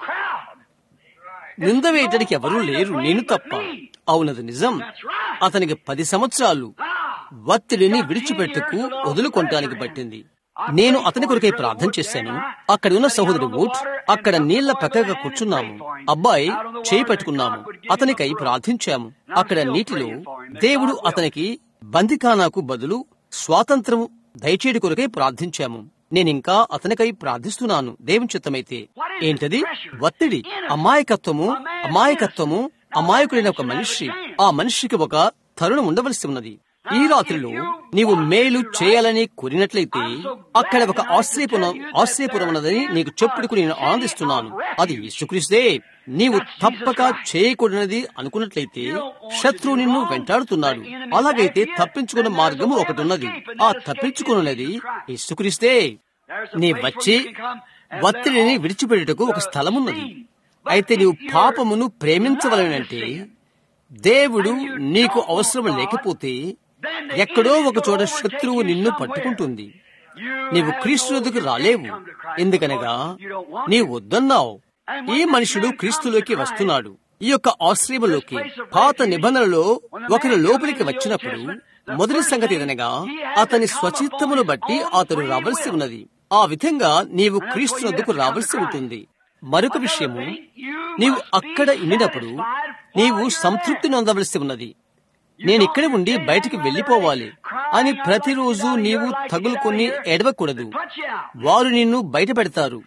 నింద వేయటానికి ఎవరూ లేరు నేను తప్ప అవునది నిజం అతనికి పది సంవత్సరాలు ఒత్తిడిని విడిచిపెట్టుకు వదులుకొనటానికి పట్టింది నేను అతని కొరకై ప్రార్థన చేశాను అక్కడ ఉన్న సహోదరు వుడ్ అక్కడ నీళ్ల ప్రక్కగా కూర్చున్నాము అబ్బాయి చేయి పట్టుకున్నాము అతనికై ప్రార్థించాము అక్కడ నీటిలో దేవుడు అతనికి బందికానాకు బదులు స్వాతంత్రం దయచేడి కొరకై ప్రార్థించాము నేనింకా అతనికై ప్రార్థిస్తున్నాను దేవుని చిత్తమైతే ఏంటది ఒత్తిడి అమాయకత్వము అమాయకత్వము అమాయకుడైన ఒక మనిషి ఆ మనిషికి ఒక తరుణం ఉండవలసి ఉన్నది ఈ రాత్రిలో నీవు మేలు చేయాలని కోరినట్లయితే అక్కడ ఒక ఆశ్రయపురం ఆశ్రయపురం ఉన్నదని నీకు చెప్పుడుకు నేను ఆనందిస్తున్నాను అది యేసుక్రీస్తే నీవు తప్పక చేయకూడనది అనుకున్నట్లయితే శత్రువు నిన్ను వెంటాడుతున్నాడు అలాగైతే తప్పించుకున్న మార్గము ఒకటి ఉన్నది ఆ తప్పించుకున్నది యేసుక్రీస్తే నీ వచ్చి ఒత్తిడిని విడిచిపెట్టుటకు ఒక స్థలమున్నది అయితే నీవు పాపమును ప్రేమించవలనంటే దేవుడు నీకు అవసరం లేకపోతే ఎక్కడో ఒక చోట శత్రువు నిన్ను పట్టుకుంటుంది నీవు క్రీస్తులకు రాలేవు ఎందుకనగా నీవు వద్దన్నావు ఈ మనుషుడు క్రీస్తులోకి వస్తున్నాడు ఈ యొక్క ఆశ్రయంలోకి పాత నిబంధనలో ఒకరి లోపలికి వచ్చినప్పుడు మొదటి సంగతి ఏదనగా అతని స్వచిత్తమును బట్టి అతడు రావలసి ఉన్నది ఆ విధంగా నీవు క్రీస్తునద్దుకు రావలసి ఉంటుంది మరొక విషయము నీవు అక్కడ ఉండినప్పుడు నీవు సంతృప్తి నొందవలసి ఉన్నది నేను ఇక్కడ ఉండి బయటికి వెళ్లిపోవాలి అని ప్రతిరోజు నీవు తగులుకొని ఎడవకూడదు వారు నిన్ను బయట పెడతారు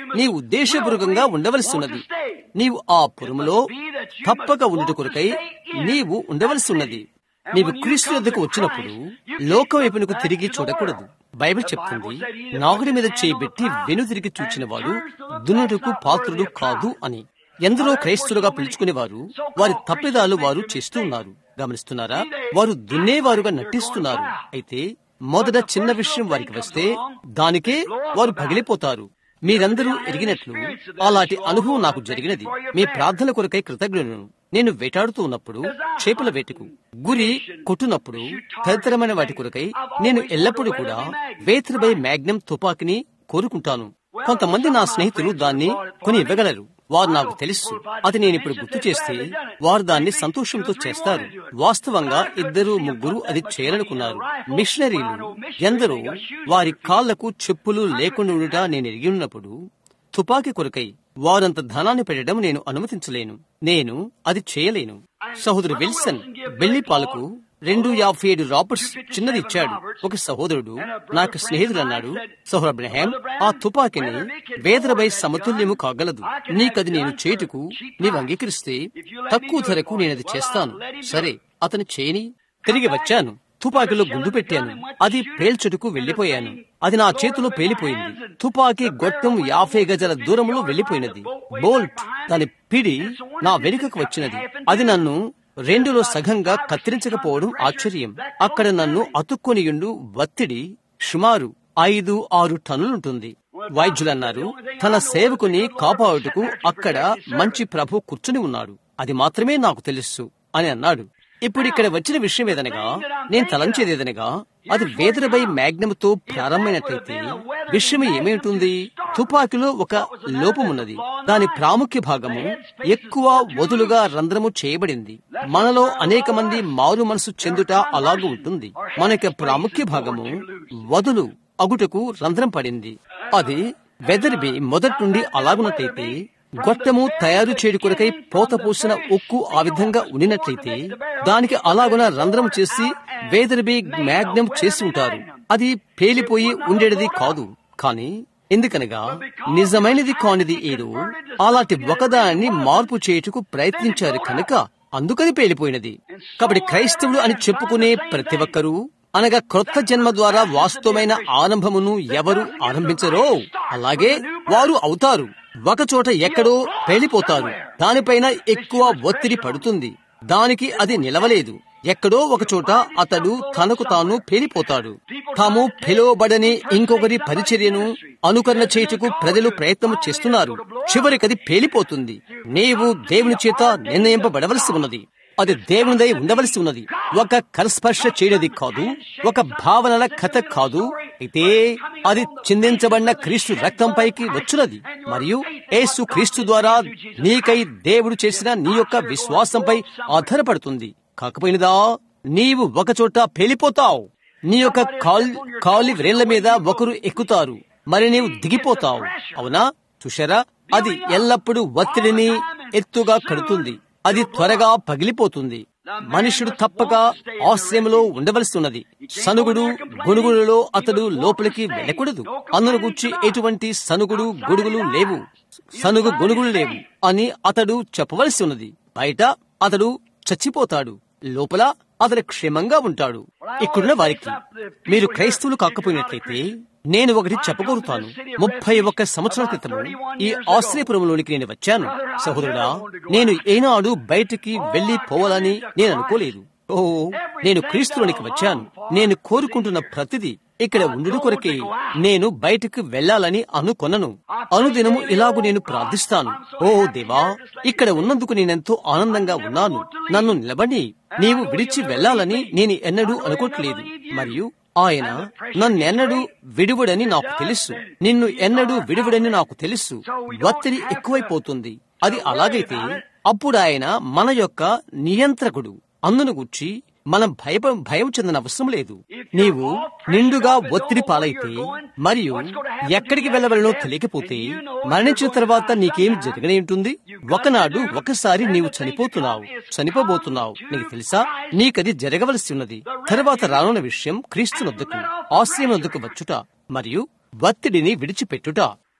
నీ ఉద్దేశపూర్వకంగా ఉండవలసి ఉన్నది నీవు ఆ పురములో తప్పక ఉండుట కొరకై నీవు ఉండవలసి ఉన్నది నీవు క్రీస్తు వద్దకు వచ్చినప్పుడు లోక వైపునకు తిరిగి చూడకూడదు బైబిల్ చెప్తుంది నాగుడి మీద చేయబెట్టి వెను తిరిగి చూచిన వాడు దున్నుటకు పాత్రుడు కాదు అని ఎందరో క్రైస్తులుగా పిలుచుకునేవారు వారి తప్పిదాలు వారు చేస్తూ ఉన్నారు గమనిస్తున్నారా వారు దున్నేవారుగా నటిస్తున్నారు అయితే మొదట చిన్న విషయం వారికి వస్తే దానికే వారు పగిలిపోతారు మీరందరూ ఎరిగినట్లు అలాంటి అనుభవం నాకు జరిగినది మీ ప్రార్థన కొరకై కృతజ్ఞులను నేను వేటాడుతూ ఉన్నప్పుడు చేపల వేటకు గురి కొట్టునప్పుడు తదితరమైన వాటి కొరకై నేను ఎల్లప్పుడూ కూడా వేత్రబై మ్యాగ్నమ్ తుపాకిని కోరుకుంటాను కొంతమంది నా స్నేహితులు దాన్ని కొని ఇవ్వగలరు వారు నాకు తెలుసు అది నేను ఇప్పుడు గుర్తు చేస్తే వారు దాన్ని సంతోషంతో చేస్తారు వాస్తవంగా ఇద్దరు ముగ్గురు అది చేయాలనుకున్నారు మిషనరీలు ఎందరో వారి కాళ్లకు చెప్పులు లేకుండా ఉండుట నేను ఎరిగి ఉన్నప్పుడు తుపాకీ కొరకై వారంత ధనాన్ని పెట్టడం నేను అనుమతించలేను నేను అది చేయలేను సహోదరు విల్సన్ వెళ్లి పాలకు రెండు యాభై ఏడు రాబర్ట్స్ చిన్నది ఇచ్చాడు ఒక సహోదరుడు నాకు స్నేహితుడు అన్నాడు సహోదరు అబ్రహాం ఆ తుపాకీని వేదరపై సమతుల్యము కాగలదు నీకది నేను చేటుకు నీవు అంగీకరిస్తే తక్కువ ధరకు నేనది చేస్తాను సరే అతను చేయని తిరిగి వచ్చాను తుపాకీలో గుండు పెట్టాను అది పేల్చుటకు వెళ్లిపోయాను అది నా చేతిలో పేలిపోయింది తుపాకీ గొట్టం యాభై గజల దూరంలో వెళ్లిపోయినది బోల్ట్ దాని పిడి నా వెనుకకు వచ్చినది అది నన్ను రెండులో సగంగా కత్తిరించకపోవడం ఆశ్చర్యం అక్కడ నన్ను అతుక్కొనియుండు ఒత్తిడి సుమారు ఐదు ఆరు టన్నులుంటుంది వైద్యులన్నారు తన సేవకుని కాపాడుటకు అక్కడ మంచి ప్రభు కూర్చుని ఉన్నాడు అది మాత్రమే నాకు తెలుసు అని అన్నాడు ఇప్పుడు ఇక్కడ వచ్చిన విషయం ఏదనగా నేను తలంచేది ఏదనగా అది వేదరబై మ్యాగ్నమ్తో ప్రారంభమైనట్లయితే విషయం ఏమేంటుంది తుపాకీలో ఒక లోపం ఉన్నది దాని ప్రాముఖ్య భాగము ఎక్కువ వదులుగా రంధ్రము చేయబడింది మనలో అనేక మంది మారు మనసు చెందుట అలాగూ ఉంటుంది మనకి ప్రాముఖ్య భాగము వదులు అగుటకు రంధ్రం పడింది అది వెదర్బి మొదటి నుండి అలాగున్నట్లయితే గొట్టము తయారు చేయడు కొరకై పోత పూసిన ఉక్కు ఆ విధంగా ఉండినట్లయితే దానికి అలాగున రంధ్రం చేసి వేదరబి మ్యాగ్నం చేసి ఉంటారు అది పేలిపోయి ఉండేది కాదు కానీ ఎందుకనగా నిజమైనది కానిది ఏదో అలాంటి ఒకదాన్ని మార్పు చేయుటకు ప్రయత్నించారు కనుక అందుకని పేలిపోయినది కాబట్టి క్రైస్తవులు అని చెప్పుకునే ప్రతి ఒక్కరూ అనగా క్రొత్త జన్మ ద్వారా వాస్తవమైన ఆరంభమును ఎవరు ఆరంభించరో అలాగే వారు అవుతారు ఒకచోట ఎక్కడో పేలిపోతారు దానిపైన ఎక్కువ ఒత్తిడి పడుతుంది దానికి అది నిలవలేదు ఎక్కడో ఒకచోట అతడు తనకు తాను పేలిపోతాడు తాము పిలువబడని ఇంకొకరి పరిచర్యను అనుకరణ చేయుటకు ప్రజలు ప్రయత్నం చేస్తున్నారు చివరికది పేలిపోతుంది నీవు దేవుని చేత నిర్ణయింపబడవలసి ఉన్నది అది దేవునిదై ఉండవలసి ఉన్నది ఒక కరస్పర్శ చేయడది కాదు ఒక భావనల కథ కాదు అయితే అది చిందించబడిన క్రీస్తు రక్తంపైకి వచ్చున్నది మరియు యేసు క్రీస్తు ద్వారా నీకై దేవుడు చేసిన నీ యొక్క విశ్వాసంపై ఆధారపడుతుంది కాకపోయినదా నీవు ఒకచోట పేలిపోతావు నీ యొక్క కాల్ కాలి వ్రేళ్ల మీద ఒకరు ఎక్కుతారు మరి నీవు దిగిపోతావు అవునా చూశారా అది ఎల్లప్పుడూ ఒత్తిడిని ఎత్తుగా కడుతుంది అది త్వరగా పగిలిపోతుంది మనుషుడు తప్పక ఆశ్రయంలో ఉండవలసి ఉన్నది సనుగుడు గొడుగులలో అతడు లోపలికి వెళ్ళకూడదు అందును గుర్చి ఎటువంటి సనుగుడు గొడుగులు లేవు సనుగు గొడుగులు లేవు అని అతడు చెప్పవలసి ఉన్నది బయట అతడు చచ్చిపోతాడు లోపల అతడు క్షేమంగా ఉంటాడు ఇక్కడున్న వారికి మీరు క్రైస్తవులు కాకపోయినట్లయితే నేను ఒకటి చెప్పగలుగుతాను ముప్పై ఒక్క సంవత్సరాల క్రితము ఈ ఆశ్రయపురంలోనికి నేను వచ్చాను సహోదరుడా నేను ఏనాడు బయటికి వెళ్లి పోవాలని నేను అనుకోలేదు ఓ నేను క్రీస్తులోనికి వచ్చాను నేను కోరుకుంటున్న ప్రతిదీ ఇక్కడ ఉండుడు కొరకే నేను బయటకు వెళ్లాలని అనుకొనను అనుదినము ఇలాగు నేను ప్రార్థిస్తాను ఓ దేవా ఇక్కడ ఉన్నందుకు నేనెంతో ఆనందంగా ఉన్నాను నన్ను నిలబడి నీవు విడిచి వెళ్లాలని నేను ఎన్నడూ అనుకోవట్లేదు మరియు ఆయన నన్నెన్నడూ విడువుడని నాకు తెలుసు నిన్ను ఎన్నడూ విడువుడని నాకు తెలుసు ఒత్తిడి ఎక్కువైపోతుంది అది అలాగైతే అప్పుడు ఆయన మన యొక్క నియంత్రకుడు అందును గుర్చి మనం భయ భయం చెందిన అవసరం లేదు నీవు నిండుగా ఒత్తిడి పాలైతే మరియు ఎక్కడికి వెళ్ళవలనో తెలియకపోతే మరణించిన తర్వాత నీకేం జరగనే ఉంటుంది ఒకనాడు ఒకసారి నీవు చనిపోతున్నావు చనిపోబోతున్నావు నీకు తెలుసా నీకది జరగవలసి ఉన్నది తర్వాత రానున్న విషయం క్రీస్తు నొద్దకు ఆశ్రయం నొద్దకు వచ్చుట మరియు ఒత్తిడిని విడిచిపెట్టుట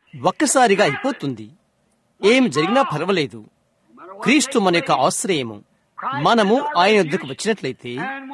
ఒక్కసారిగా అయిపోతుంది ఏం జరిగినా పర్వాలేదు క్రీస్తు మన యొక్క ఆశ్రయము మనము ఆయన వద్దకు వచ్చినట్లయితే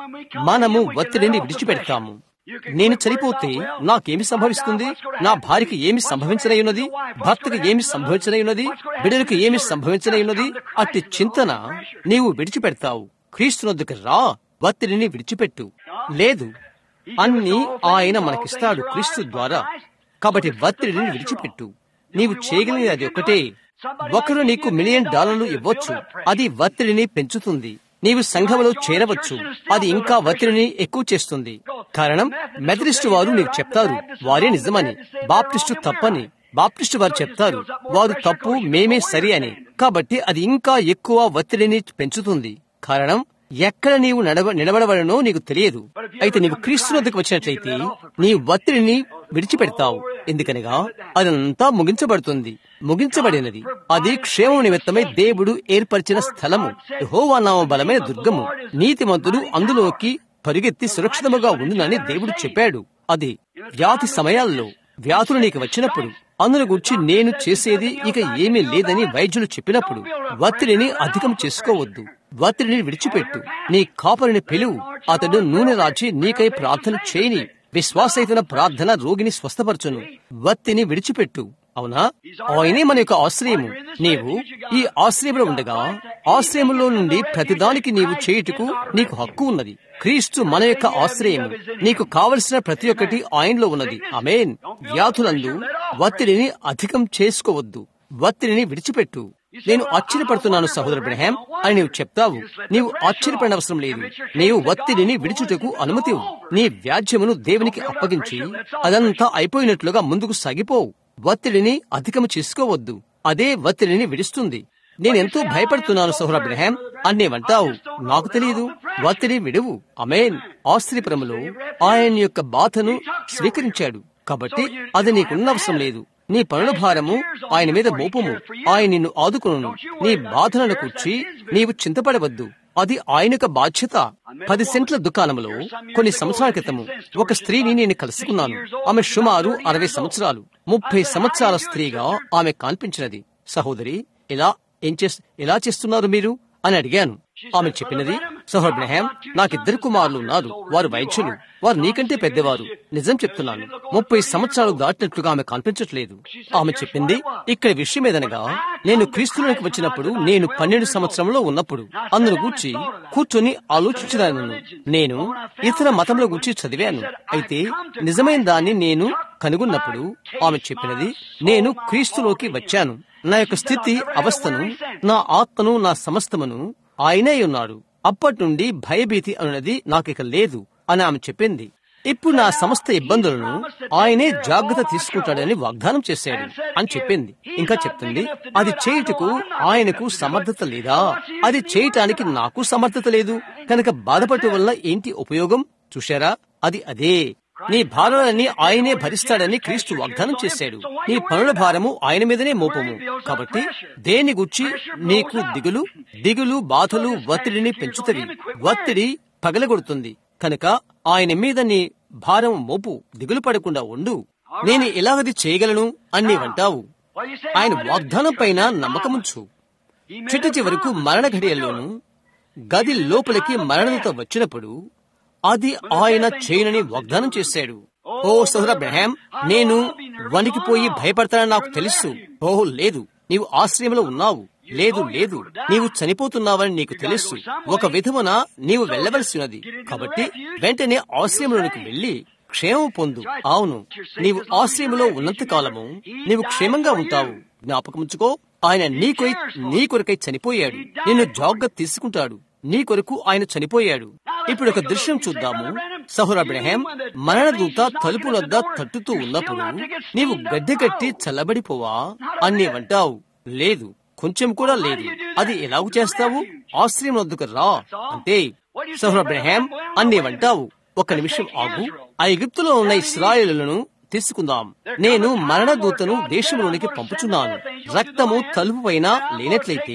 మనము ఒత్తిడిని విడిచిపెడతాము నేను చనిపోతే నాకేమి సంభవిస్తుంది నా భార్యకి ఏమి సంభవించనయున్నది భర్తకు ఏమి సంభవించనయున్నది బిడ్డలకు ఏమి సంభవించనయున్నది అట్టి చింతన నీవు విడిచిపెడతావు క్రీస్తునొద్దకు రా ఒత్తిడిని విడిచిపెట్టు లేదు అన్ని ఆయన మనకిస్తాడు క్రీస్తు ద్వారా కాబట్టి ఒత్తిడిని విడిచిపెట్టు నీవు చేయగలిగినది అది ఒకటే ఒకరు నీకు మిలియన్ డాలర్లు ఇవ్వచ్చు అది ఒత్తిడిని పెంచుతుంది నీవు సంఘంలో చేరవచ్చు అది ఇంకా ఒత్తిడిని ఎక్కువ చేస్తుంది కారణం మెథడిస్టు వారు నీకు చెప్తారు వారే నిజమని బాప్టిస్టు తప్పని బాప్టిస్టు వారు చెప్తారు వారు తప్పు మేమే సరి అని కాబట్టి అది ఇంకా ఎక్కువ ఒత్తిడిని పెంచుతుంది కారణం ఎక్కడ నీవు నడవ నిలబడవలనో నీకు తెలియదు అయితే నీవు క్రీస్తునొద్దకు వచ్చినట్లయితే నీ ఒత్తిడిని విడిచిపెడతావు ఎందుకనగా అదంతా ముగించబడుతుంది ముగించబడినది అది క్షేమం నిమిత్తమై దేవుడు ఏర్పరిచిన స్థలము యెహోవా నామ బలమైన దుర్గము నీతిమంతుడు అందులోకి పరిగెత్తి సురక్షితముగా ఉండునని దేవుడు చెప్పాడు అది వ్యాధి సమయాల్లో వ్యాధులు నీకు వచ్చినప్పుడు అందును గురించి నేను చేసేది ఇక ఏమీ లేదని వైద్యులు చెప్పినప్పుడు ఒత్తిడిని అధికం చేసుకోవద్దు ఒత్తిడిని విడిచిపెట్టు నీ కాపరిని పిలువు అతడు నూనె రాచి నీకై ప్రార్థన చేయని విశ్వాసైతున్న ప్రార్థన రోగిని స్వస్థపరచును వత్తిని విడిచిపెట్టు అవునా ఆయనే మన యొక్క ఆశ్రయము నీవు ఈ ఆశ్రయంలో ఉండగా ఆశ్రయంలో నుండి ప్రతిదానికి నీవు చేయుటకు నీకు హక్కు ఉన్నది క్రీస్తు మన యొక్క ఆశ్రయము నీకు కావలసిన ప్రతి ఒక్కటి ఆయనలో ఉన్నది అమేన్ వ్యాధులందు ఒత్తిడిని అధికం చేసుకోవద్దు ఒత్తిడిని విడిచిపెట్టు నేను ఆశ్చర్యపడుతున్నాను సహోదరు బ్రహాం అని నీవు చెప్తావు నీవు ఆశ్చర్యపడిన అవసరం లేదు నీవు ఒత్తిడిని విడిచుటకు అనుమతి ఇవ్వు. నీ వ్యాజ్యమును దేవునికి అప్పగించి అదంతా అయిపోయినట్లుగా ముందుకు సాగిపోవు ఒత్తిడిని అధికము చేసుకోవద్దు అదే ఒత్తిడిని విడుస్తుంది నేనెంతో భయపడుతున్నాను సహోదరు అబ్రహాం అన్నేమంటావు నాకు తెలియదు ఒత్తిడి విడువు అమేన్ ఆశ్రయపురములో ఆయన యొక్క బాధను స్వీకరించాడు కాబట్టి అది నీకున్న అవసరం లేదు నీ పనుల భారము ఆయన మీద మోపము ఆయన నిన్ను ఆదుకును నీ బాధలను కూర్చి నీవు చింతపడవద్దు అది ఆయన యొక్క బాధ్యత పది సెంట్ల దుకాణంలో కొన్ని సంవత్సరాల క్రితము ఒక స్త్రీని నేను కలుసుకున్నాను ఆమె సుమారు అరవై సంవత్సరాలు ముప్పై సంవత్సరాల స్త్రీగా ఆమె కనిపించినది సహోదరి ఎలా ఏం చేస్ ఎలా చేస్తున్నారు మీరు అని అడిగాను ఆమె చెప్పినది సహోబ్రహాం నాకిద్దరు కుమారులు ఉన్నారు వారు వైద్యులు వారు నీకంటే పెద్దవారు నిజం చెప్తున్నాను ముప్పై సంవత్సరాలు దాటినట్లుగా ఆమె కనిపించట్లేదు ఆమె చెప్పింది ఇక్కడ విషయం ఏదనగా నేను క్రీస్తులోకి వచ్చినప్పుడు నేను పన్నెండు సంవత్సరంలో ఉన్నప్పుడు అందును గూర్చి కూర్చొని ఆలోచించదాను నేను ఇతర మతంలో గురించి చదివాను అయితే నిజమైన దాన్ని నేను కనుగొన్నప్పుడు ఆమె చెప్పినది నేను క్రీస్తులోకి వచ్చాను నా యొక్క స్థితి అవస్థను నా ఆత్మను నా సమస్తమును ఆయనే ఉన్నాడు అప్పటి నుండి భయభీతి అన్నది నాకిక లేదు అని ఆమె చెప్పింది ఇప్పుడు నా సమస్త ఇబ్బందులను ఆయనే జాగ్రత్త తీసుకుంటాడని వాగ్దానం చేశాడు అని చెప్పింది ఇంకా చెప్తుంది అది చేయుటకు ఆయనకు సమర్థత లేదా అది చేయటానికి నాకు సమర్థత లేదు కనుక బాధపడటం వల్ల ఏంటి ఉపయోగం చూశారా అది అదే నీ భారాలన్నీ ఆయనే భరిస్తాడని క్రీస్తు వాగ్దానం చేశాడు నీ పనుల భారము ఆయన మీదనే మోపము కాబట్టి దేని గుర్చి నీకు దిగులు దిగులు బాధలు ఒత్తిడిని పెంచుతవి ఒత్తిడి పగలగొడుతుంది కనుక ఆయన మీద నీ భారం మోపు దిగులు పడకుండా ఉండు నేను ఎలాగది చేయగలను అని నీవంటావు ఆయన వాగ్దానం పైన నమ్మకముంచు చిట్ట చివరకు మరణ ఘడియల్లోనూ గది లోపలికి మరణంతో వచ్చినప్పుడు అది ఆయన చేయనని వాగ్దానం చేశాడు ఓ సోదర బ్రహాం నేను వణికిపోయి భయపడతానని నాకు తెలుసు ఓహో లేదు నీవు ఆశ్రయంలో ఉన్నావు లేదు లేదు నీవు చనిపోతున్నావని నీకు తెలుసు ఒక విధమున నీవు వెళ్ళవలసినది కాబట్టి వెంటనే ఆశ్రయంలోనికి వెళ్లి క్షేమం పొందు అవును నీవు ఆశ్రయంలో ఉన్నంత కాలము నీవు క్షేమంగా ఉంటావు జ్ఞాపకముంచుకో ఆయన నీ కొై నీ కొరకై చనిపోయాడు నిన్ను జాగ్రత్త తీసుకుంటాడు నీ కొరకు ఆయన చనిపోయాడు ఇప్పుడు ఒక దృశ్యం చూద్దాము సహుర్ అబ్రహాం మరణదూత తలుపు వద్ద తట్టుతూ ఉన్నప్పుడు నీవు గడ్డె కట్టి చల్లబడిపోవా అని నీవంటావు లేదు కొంచెం కూడా లేదు అది ఎలాగూ చేస్తావు ఆశ్రయం వద్దకు రా అంటే సహుర్ అబ్రహాం అని నీవంటావు ఒక నిమిషం ఆగు ఆ ఎగిప్తులో ఉన్న ఇస్రాయేలులను తీసుకుందాం నేను మరణదూతను దేశంలోనికి పంపుచున్నాను రక్తము తలుపు పైన లేనట్లయితే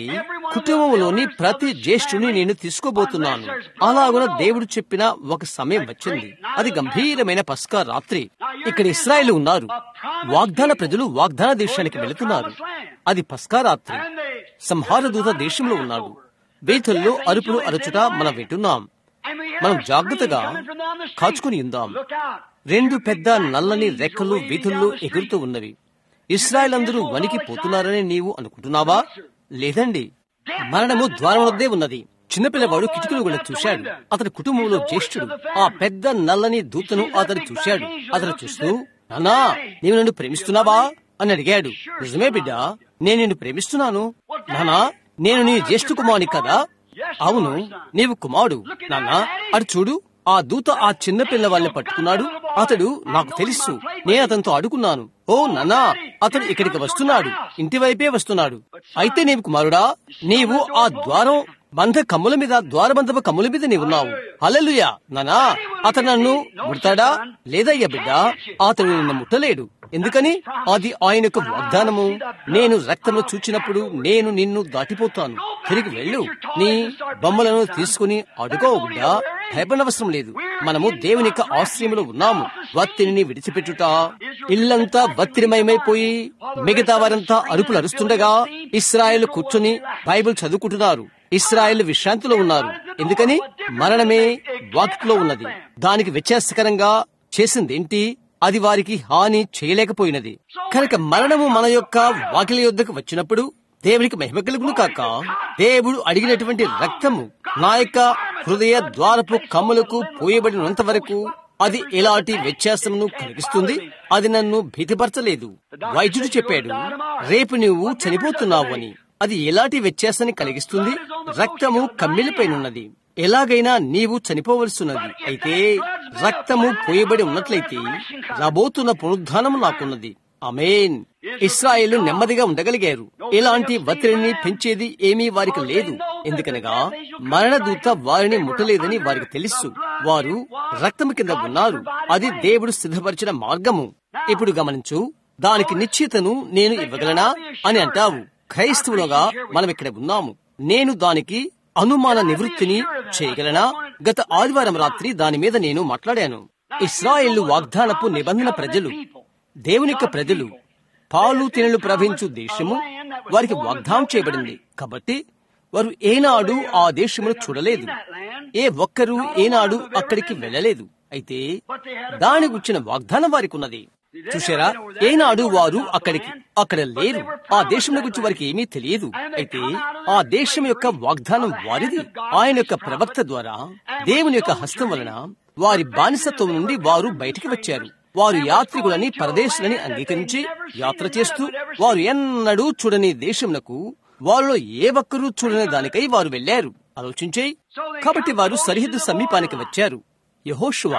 కుటుంబంలోని ప్రతి జ్యేష్ఠుని నేను తీసుకోబోతున్నాను అలాగున దేవుడు చెప్పిన ఒక సమయం వచ్చింది అది గంభీరమైన పస్కా రాత్రి ఇక్కడ ఇస్రాయేల్ ఉన్నారు వాగ్దాన ప్రజలు వాగ్దాన దేశానికి వెళుతున్నారు అది పస్కా రాత్రి సంహారదూత దేశంలో ఉన్నాడు వేతుల్లో అరుపులు అరచుట మనం వింటున్నాం మనం జాగ్రత్తగా కాచుకుని ఉందాం రెండు పెద్ద నల్లని రెక్కలు వీధుల్లో ఎగురుతూ ఉన్నవి ఇస్రాయల్ అందరూ వణికి పోతున్నారని నీవు అనుకుంటున్నావా లేదండి మరణము ద్వారం వద్దే ఉన్నది చిన్నపిల్లవాడు కిటికీలు కూడా చూశాడు అతని కుటుంబంలో జ్యేష్ఠుడు ఆ పెద్ద నల్లని దూతను అతను చూశాడు అతను చూస్తూ నానా నీవు నన్ను ప్రేమిస్తున్నావా అని అడిగాడు నిజమే బిడ్డ నేను నిన్ను ప్రేమిస్తున్నాను నానా నేను నీ జ్యేష్ఠ కుమారుని కదా అవును నీవు కుమారుడు నాన్న అటు చూడు ఆ దూత ఆ చిన్న పిల్లవాళ్ళని పట్టుకున్నాడు అతడు నాకు తెలుసు నేను అతనితో అడుగున్నాను ఓ నాన్నా అతడు ఇక్కడికి వస్తున్నాడు ఇంటి వైపే వస్తున్నాడు అయితే నీవు కుమారుడా నీవు ఆ ద్వారం బంధ కమ్ముల మీద ద్వారబంధపు కమ్ముల మీద నీవున్నావు హల్లెలూయా నానా అతను నన్ను ముడతాడా లేదయ్యా బిడ్డ అతడు నిన్ను ముట్టలేడు ఎందుకని అది ఆయన యొక్క వాగ్దానము నేను రక్తము చూచినప్పుడు నేను నిన్ను దాటిపోతాను తిరిగి వెళ్ళు నీ బొమ్మలను తీసుకుని అడుగో బిడ్డా భయపడవసరం లేదు మనము దేవుని యొక్క ఆశ్రయంలో ఉన్నాము వత్తిని విడిచిపెట్టుట ఇల్లంతా వత్తిరిమయమైపోయి మిగతా వారంతా అరుపులు అరుస్తుండగా ఇస్రాయేల్ కూర్చొని బైబిల్ చదువుకుంటున్నారు ఇస్రాయేల్ విశ్రాంతిలో ఉన్నారు ఎందుకని మరణమే వాక్లో ఉన్నది దానికి వ్యత్యాసకరంగా చేసిందేంటి అది వారికి హాని చేయలేకపోయినది కనుక మరణము మన యొక్క వాకిల యొద్దకు వచ్చినప్పుడు దేవునికి మహిమ కలుగును కాక దేవుడు అడిగినటువంటి రక్తము నా యొక్క హృదయ ద్వారపు కమ్ములకు పోయబడినంత వరకు అది ఎలాంటి వ్యత్యాసమును కలిగిస్తుంది అది నన్ను భీతిపరచలేదు వైద్యుడు చెప్పాడు రేపు నువ్వు చనిపోతున్నావు అని అది ఎలాంటి వ్యత్యాసాన్ని కలిగిస్తుంది రక్తము కమ్మిలిపైనున్నది ఎలాగైనా నీవు చనిపోవలసినది అయితే రక్తము పోయబడి ఉన్నట్లయితే రాబోతున్న పునరుద్ధానము నాకున్నది అమేన్ ఇస్రాయేల్ నెమ్మదిగా ఉండగలిగారు ఇలాంటి ఒత్తిడిని పెంచేది ఏమీ వారికి లేదు ఎందుకనగా మరణదూత వారిని ముట్టలేదని వారికి తెలుసు వారు రక్తము కింద ఉన్నారు అది దేవుడు సిద్ధపరిచిన మార్గము ఇప్పుడు గమనించు దానికి నిశ్చితను నేను ఇవ్వగలనా అని అంటావు క్రైస్తవులుగా మనం ఇక్కడ ఉన్నాము నేను దానికి అనుమాన నివృత్తిని చేయగలనా గత ఆదివారం రాత్రి దాని మీద నేను మాట్లాడాను ఇస్రాయేళ్లు వాగ్దానపు నిబంధన ప్రజలు దేవుని యొక్క ప్రజలు పాలు తినలు ప్రవహించు దేశము వారికి వాగ్దానం చేయబడింది కాబట్టి వారు ఏనాడు ఆ దేశమును చూడలేదు ఏ ఒక్కరూ ఏనాడు అక్కడికి వెళ్ళలేదు అయితే దాని గుచ్చిన వాగ్దానం వారికి ఉన్నది చూసారా ఏనాడు వారు అక్కడికి అక్కడ లేరు ఆ దేశం గురించి వారికి ఏమీ తెలియదు అయితే ఆ దేశం యొక్క వాగ్దానం వారిది ఆయన యొక్క ప్రవక్త ద్వారా దేవుని యొక్క హస్తం వలన వారి బానిసత్వం నుండి వారు బయటికి వచ్చారు వారు యాత్రికులని పరదేశులని అంగీకరించి యాత్ర చేస్తూ వారు ఎన్నడూ చూడని దేశంనకు వారిలో ఏ ఒక్కరూ చూడని దానికై వారు వెళ్లారు ఆలోచించే కాబట్టి వారు సరిహద్దు సమీపానికి వచ్చారు యహోషువ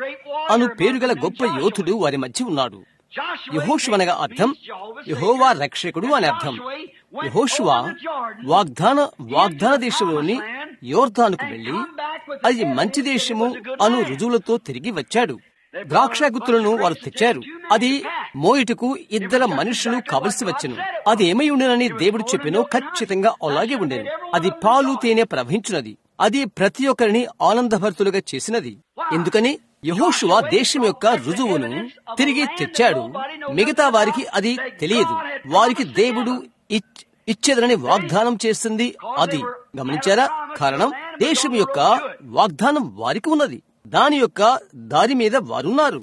అను పేరుగల గొప్ప యోధుడు వారి మధ్య ఉన్నాడు యహోషువనగా అర్థం యహోవా రక్షకుడు అని అర్థం యహోషువ వాగ్దాన వాగ్దాన దేశంలోని యోర్ధానుకు వెళ్లి అది మంచి దేశము అను రుజువులతో తిరిగి వచ్చాడు ద్రాక్ష గుత్తులను వారు తెచ్చారు అది మోయిటుకు ఇద్దరు మనుషులు కావలసి వచ్చను అది ఏమై ఉండనని దేవుడు చెప్పినో ఖచ్చితంగా అలాగే ఉండేది అది పాలు తేనె ప్రవహించినది అది ప్రతి ఒక్కరిని ఆనందభరితులుగా చేసినది ఎందుకని యహోషువ దేశం యొక్క రుజువును తిరిగి తెచ్చాడు మిగతా వారికి అది తెలియదు వారికి దేవుడు ఇచ్చేదనని వాగ్దానం చేస్తుంది అది గమనించారా కారణం దేశం యొక్క వాగ్దానం వారికి ఉన్నది దాని యొక్క దారి మీద వారున్నారు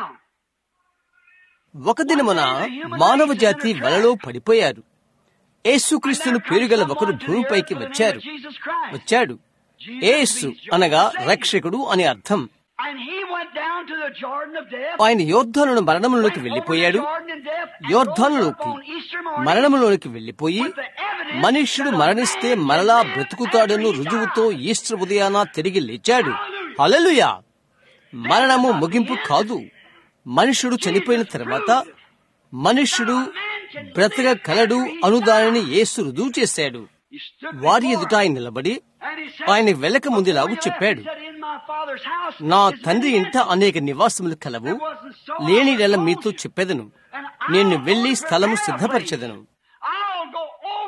ఒక దినమున మానవ జాతి వలలో పడిపోయారు యేసుక్రీస్తును పేరుగల ఒకరు భూమిపైకి వచ్చారు వచ్చాడు ఏసు అనగా రక్షకుడు అని అర్థం ఆయన యోర్ధాను మరణంలోకి వెళ్లిపోయాడు యోర్ధానులోకి మరణంలోనికి వెళ్లిపోయి మనుష్యుడు మరణిస్తే మరలా బ్రతుకుతాడను రుజువుతో ఈస్టర్ ఉదయాన తిరిగి లేచాడు అలలుయా మరణము ముగింపు కాదు మనుష్యుడు చనిపోయిన తర్వాత మనుష్యుడు బ్రతక కలడు అను దానిని యేసు రుజువు చేశాడు వారి ఎదుట ఆయన నిలబడి ఆయన వెళ్ళక ముందులాగు చెప్పాడు నా తండ్రి ఇంట అనేక నివాసములు కలవు లేని నెల మీతో చెప్పేదను నేను వెళ్లి స్థలము సిద్ధపరచెదను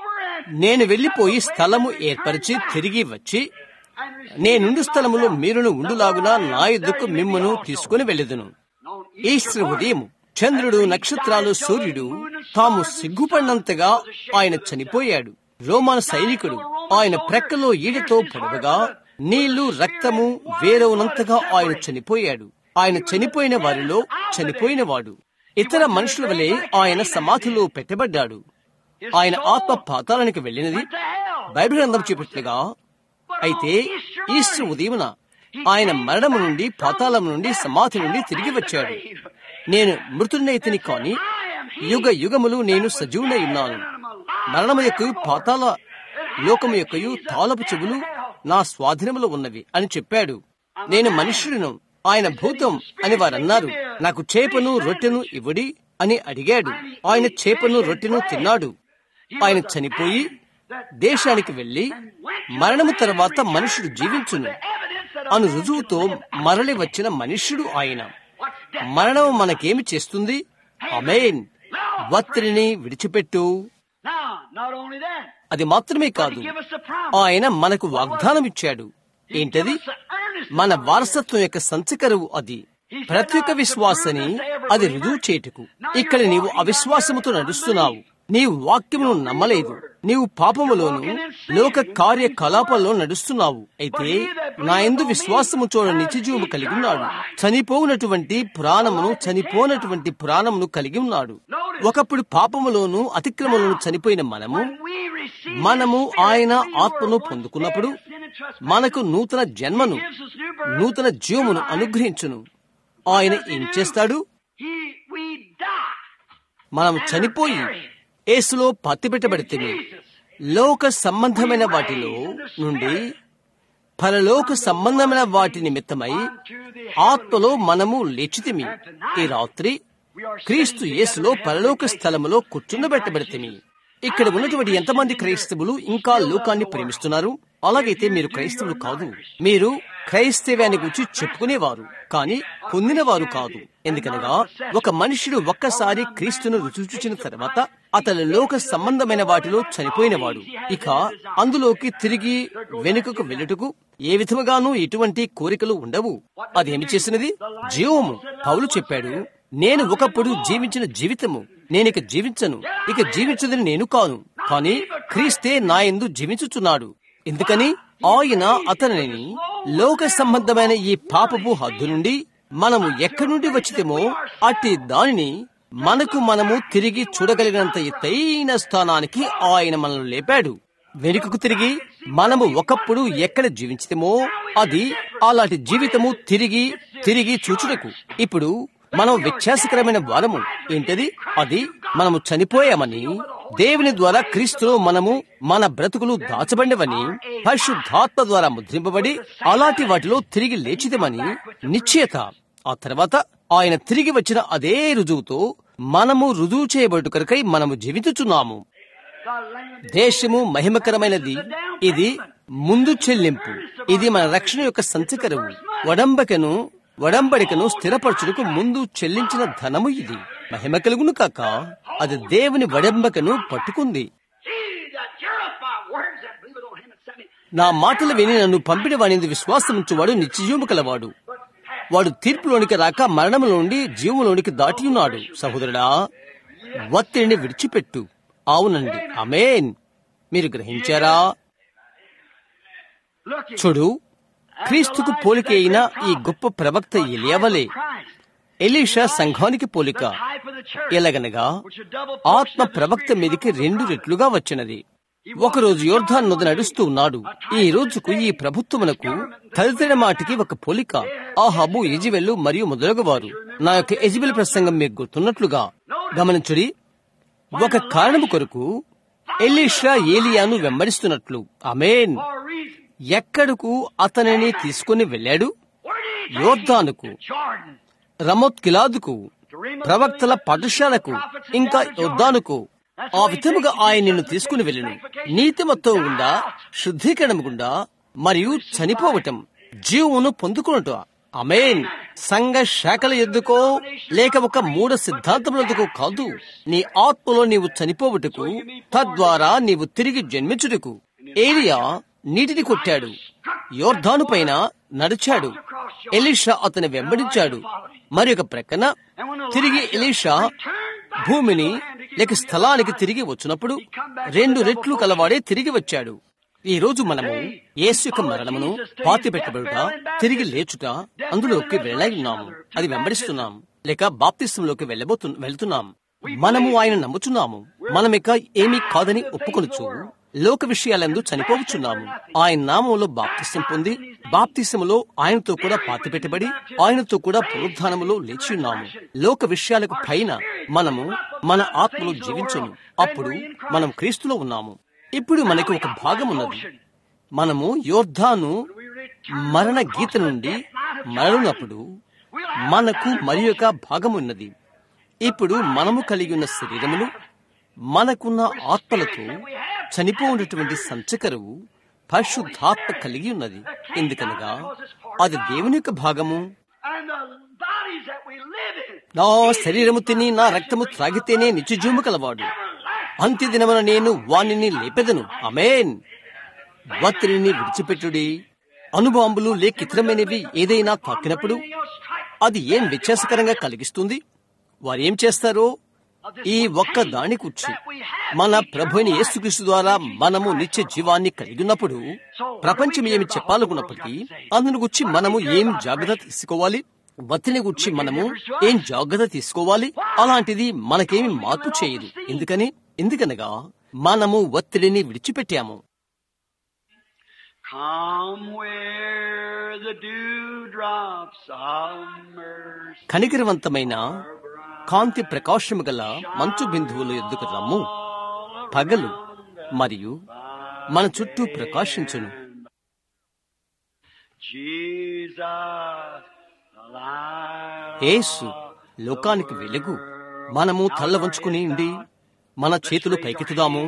నేను వెళ్లిపోయి స్థలము ఏర్పరిచి తిరిగి వచ్చి and receive నేనుండు స్థలములో మీరును ఉండులాగున నా యుద్ధకు మిమ్మును తీసుకుని వెళ్ళెదను on ఈశ్వర ఉదయం చంద్రుడు నక్షత్రాలు సూర్యుడు తాము సిగ్గుపడినంతగా ఆయన చనిపోయాడు రోమాన్ సైనికుడు ఆయన ప్రక్కలో ఈడతో పొడవగా నీళ్లు రక్తము వేరవునంతగా ఆయన చనిపోయాడు ఆయన చనిపోయిన వారిలో చనిపోయిన వాడు ఇతర మనుషుల వలె ఆయన సమాధిలో పెట్టబడ్డాడు ఆయన ఆత్మ పాతాళానికి వెళ్ళినది to hell. బైబిల్ గ్రంథం చూపెట్లుగా అయితే ఈస్టర్ ఉదయమున ఆయన మరణము నుండి పాతాళం నుండి సమాధి నుండి తిరిగి వచ్చాడు నేను మృతుడినైతిని కాని యుగ యుగములు నేను సజీవునై ఉన్నాను మరణము యొక్క పాతాళ లోకము యొక్కయు తాళపు చెవులు నా స్వాధీనములో ఉన్నవి అని చెప్పాడు నేను మనుష్యుడును ఆయన భూతం అని వారన్నారు నాకు చేపను రొట్టెను ఇవ్వడి అని అడిగాడు ఆయన చేపను రొట్టెను తిన్నాడు ఆయన చనిపోయి దేశానికి వెళ్లి మరణము తర్వాత మనుషుడు జీవించును అను రుజువుతో మరలి వచ్చిన మనుష్యుడు ఆయన మరణం మనకేమి చేస్తుంది అమేన్ ఒత్తిడిని విడిచిపెట్టు Now, not only that, అది మాత్రమే but కాదు he give us a promise. ఆయన మనకు వాగ్దానం ఇచ్చాడు ఏంటది మన వారసత్వం యొక్క సంచకరువు అది ప్రతి ఒక్క విశ్వాసని అది రుజువు చేటుకు ఇక్కడ నీవు అవిశ్వాసముతో నడుస్తున్నావు నీవు వాక్యమును నమ్మలేదు నీవు పాపములోను లోక కార్యకలాపాల్లో నడుస్తున్నావు అయితే నా ఎందు విశ్వాసము చూడ నిత్యజీవము కలిగి ఉన్నాడు చనిపోనటువంటి పురాణమును చనిపోనటువంటి పురాణమును కలిగి ఉన్నాడు ఒకప్పుడు పాపములోను అతిక్రమలోను చనిపోయిన మనము We receive మనము ఆయన ఆత్మను పొందుకున్నప్పుడు మనకు నూతన జన్మను నూతన జీవమును అనుగ్రహించును ఆయన ఏం చేస్తాడు he, we die. మనం చనిపోయి యేసులో పత్తిపెట్టబడితే లోక సంబంధమైన వాటిలో నుండి పరలోక సంబంధమైన వాటి నిమిత్తమై ఆత్మలో మనము లేచితిమి ఈ రాత్రి క్రీస్తు యేసులో పరలోక స్థలములో కూర్చుండబెట్టబడితిమి ఇక్కడ ఉన్నటువంటి ఎంతమంది క్రైస్తవులు ఇంకా లోకాన్ని ప్రేమిస్తున్నారు అలాగైతే మీరు క్రైస్తవులు కాదు మీరు క్రైస్తవ్యాన్ని గురించి చెప్పుకునేవారు కానీ పొందినవారు కాదు ఎందుకనగా ఒక మనుషుడు ఒక్కసారి క్రీస్తును రుచి చూచిన తర్వాత అతని లోక సంబంధమైన వాటిలో చనిపోయినవాడు ఇక అందులోకి తిరిగి వెనుకకు వెళ్ళుటకు ఏ విధముగానూ ఎటువంటి కోరికలు ఉండవు అదేమి చేసినది జీవము పౌలు చెప్పాడు నేను ఒకప్పుడు జీవించిన జీవితము నేనిక జీవించను ఇక జీవించదని నేను కాను కానీ క్రీస్తే నా ఎందు జీవించుచున్నాడు ఎందుకని ఆయన అతనిని లోక సంబంధమైన ఈ పాపపు హద్దు నుండి మనము ఎక్కడి నుండి వచ్చితేమో అట్టి దానిని మనకు మనము తిరిగి చూడగలిగినంత ఎత్తైన స్థానానికి ఆయన మనల్ని లేపాడు వెనుకకు తిరిగి మనము ఒకప్పుడు ఎక్కడ జీవించితేమో అది అలాంటి జీవితము తిరిగి తిరిగి చూచుటకు ఇప్పుడు మనం వ్యత్యాసకరమైన వారము ఏంటది అది మనము చనిపోయామని దేవుని ద్వారా క్రీస్తులో మనము మన బ్రతుకులు దాచబడినవని పరిశుద్ధాత్మ ద్వారా ముద్రింపబడి అలాంటి వాటిలో తిరిగి లేచిదమని నిశ్చయత ఆ తర్వాత ఆయన తిరిగి వచ్చిన అదే రుజువుతో మనము రుజువు చేయబడు కనుకై మనము జీవించుచున్నాము The land దేశము మహిమకరమైనది ఇది ముందు చెల్లింపు ఇది మన రక్షణ యొక్క సంచకరవు వడంబకను వడంబడికను స్థిరపరచుటకు ముందు చెల్లించిన ధనము ఇది మహిమ కలుగును కాక అది దేవుని వడంబకను పట్టుకుంది He that heareth my words and believeth on him that sent me. నా మాటలు విని నన్ను పంపిన వాని విశ్వాసముంచువాడు నిత్యజీవము కలవాడు వాడు తీర్పులోనికి రాక మరణములో నుండి జీవములోనికి దాటి ఉన్నాడు సహోదరుడా ఒత్తిడిని విడిచిపెట్టు అవునండి అమేన్ మీరు గ్రహించారా Look at చూడు క్రీస్తుకు పోలిక అయిన ఈ గొప్ప ప్రవక్త ఎలియవలే Christ, ఎలీషా సంఘానికి పోలిక type of the church, ఎలాగనగా which a double ఆత్మ ప్రవక్త మీదికి రెండు రెట్లుగా వచ్చినది ఒకరోజు యోర్ధాన్ నది నడుస్తూ ఉన్నాడు ఈ రోజుకు ఈ ప్రభుత్వమునకు తదితర మాటికి ఒక పోలిక ఆహాబు ఎజివెల్లు మరియు మొదలగువారు నా యొక్క ఎజిబెల్ ప్రసంగం మీకు గుర్తున్నట్లుగా గమనించుడి ఒక కారణము కొరకు ఎలీషా ఏలియాను వెంబడిస్తున్నట్లు అమేన్ for a reason. ఎక్కడకు అతనిని తీసుకుని వెళ్ళాడు Where did he take యోర్దానుకు him? Jordan. రమోత్ కిలాదుకు ప్రవక్తల పాఠశాలకు ఇంకా యోర్దానుకు ఆ విధముగా ఆయన నిన్ను తీసుకుని వెళ్ళును నీతిమత్వం గుండా శుద్ధీకరణ గుండా మరియు చనిపోవటం జీవమును పొందుకున్నట అమేన్ సంఘ శాఖల ఎద్దుకో లేక ఒక మూఢ సిద్ధాంతములెదుకో కాదు నీ ఆత్మలో నీవు చనిపోవుటకు తద్వారా నీవు తిరిగి జన్మించుటకు ఏలియా నీటిని కొట్టాడు యోర్ధాను పైన నడిచాడు ఎలీషా అతని వెంబడించాడు మరి ఒక ప్రక్కన తిరిగి ఎలీషా భూమిని లేక స్థలానికి తిరిగి వచ్చినప్పుడు రెండు రెట్లు కలవాడే తిరిగి వచ్చాడు ఈ రోజు మనము యేసు యొక్క మరణమును పాతి పెట్టబడుట తిరిగి లేచుట అందులోకి వెళ్ళఉన్నాము అది వెంబడిస్తున్నాం లేక బాప్తిస్తంలోకి వెళ్ళబోతు వెళ్తున్నాం మనము ఆయన నమ్ముచున్నాము మనమిక ఏమీ కాదని ఒప్పుకొనుచు లోక విషయాలందు చనిపోవచ్చున్నాము ఆయన నామంలో బాప్తిస్తం పొంది బాప్తిస్మలో ఆయనతో కూడా పాతి పెట్టబడి ఆయనతో కూడా పునరుద్ధానములో లేచి ఉన్నాము లోక విషయాలకు పైన మనము మన ఆత్మలో జీవించము అప్పుడు మనం క్రీస్తులో ఉన్నాము ఇప్పుడు మనకి ఒక భాగం ఉన్నది మనము యోర్ధాను మరణ గీత నుండి మరణినప్పుడు మనకు మరి ఒక భాగం ఉన్నది ఇప్పుడు మనము కలిగి ఉన్న శరీరములు మనకున్న ఆత్మలతో చనిపోయినటువంటి సంచకరువు పరిశుద్ధాత్మ కలిగి ఉన్నది ఎందుకనగా అది దేవుని యొక్క భాగము And the bodies that we live in. నా శరీరము తిని నా రక్తము త్రాగితేనే నిత్యజీవము కలవాడు అంత్య దినమున నేను వాణిని లేపెదను అమేన్ ఒత్తిడిని విడిచిపెట్టుడి అనుబాంబులు లేక ఇతరమైనవి ఏదైనా తాకినప్పుడు అది ఏం వ్యత్యాసకరంగా కలిగిస్తుంది వారు ఏం చేస్తారో ఈ ఒక్క దాని కూర్చి మన ప్రభుని యేసుక్రీస్తు ద్వారా మనము నిత్య జీవాన్ని కలిగి ఉన్నప్పుడు ప్రపంచం ఏమి చెప్పాలనుకున్నప్పటికీ అందును గురించి మనము ఏం జాగ్రత్త తీసుకోవాలి ఒత్తిడిని గురించి మనము ఏం జాగ్రత్త తీసుకోవాలి అలాంటిది మనకేమి మార్పు చేయదు ఎందుకని ఎందుకనగా మనము ఒత్తిడిని విడిచిపెట్టాము Come where the dewdrops of mercy కనికరవంతమైన కాంతి ప్రకాశము గల మంచు బిందువుల ఎద్దుకు రమ్ము పగలు మరియు మన చుట్టూ ప్రకాశించును Jesus, the light యేసు లోకానికి వెలుగు మనము తల్ల వంచుకుని ఉండి మన చేతులు పైకెత్తుదాము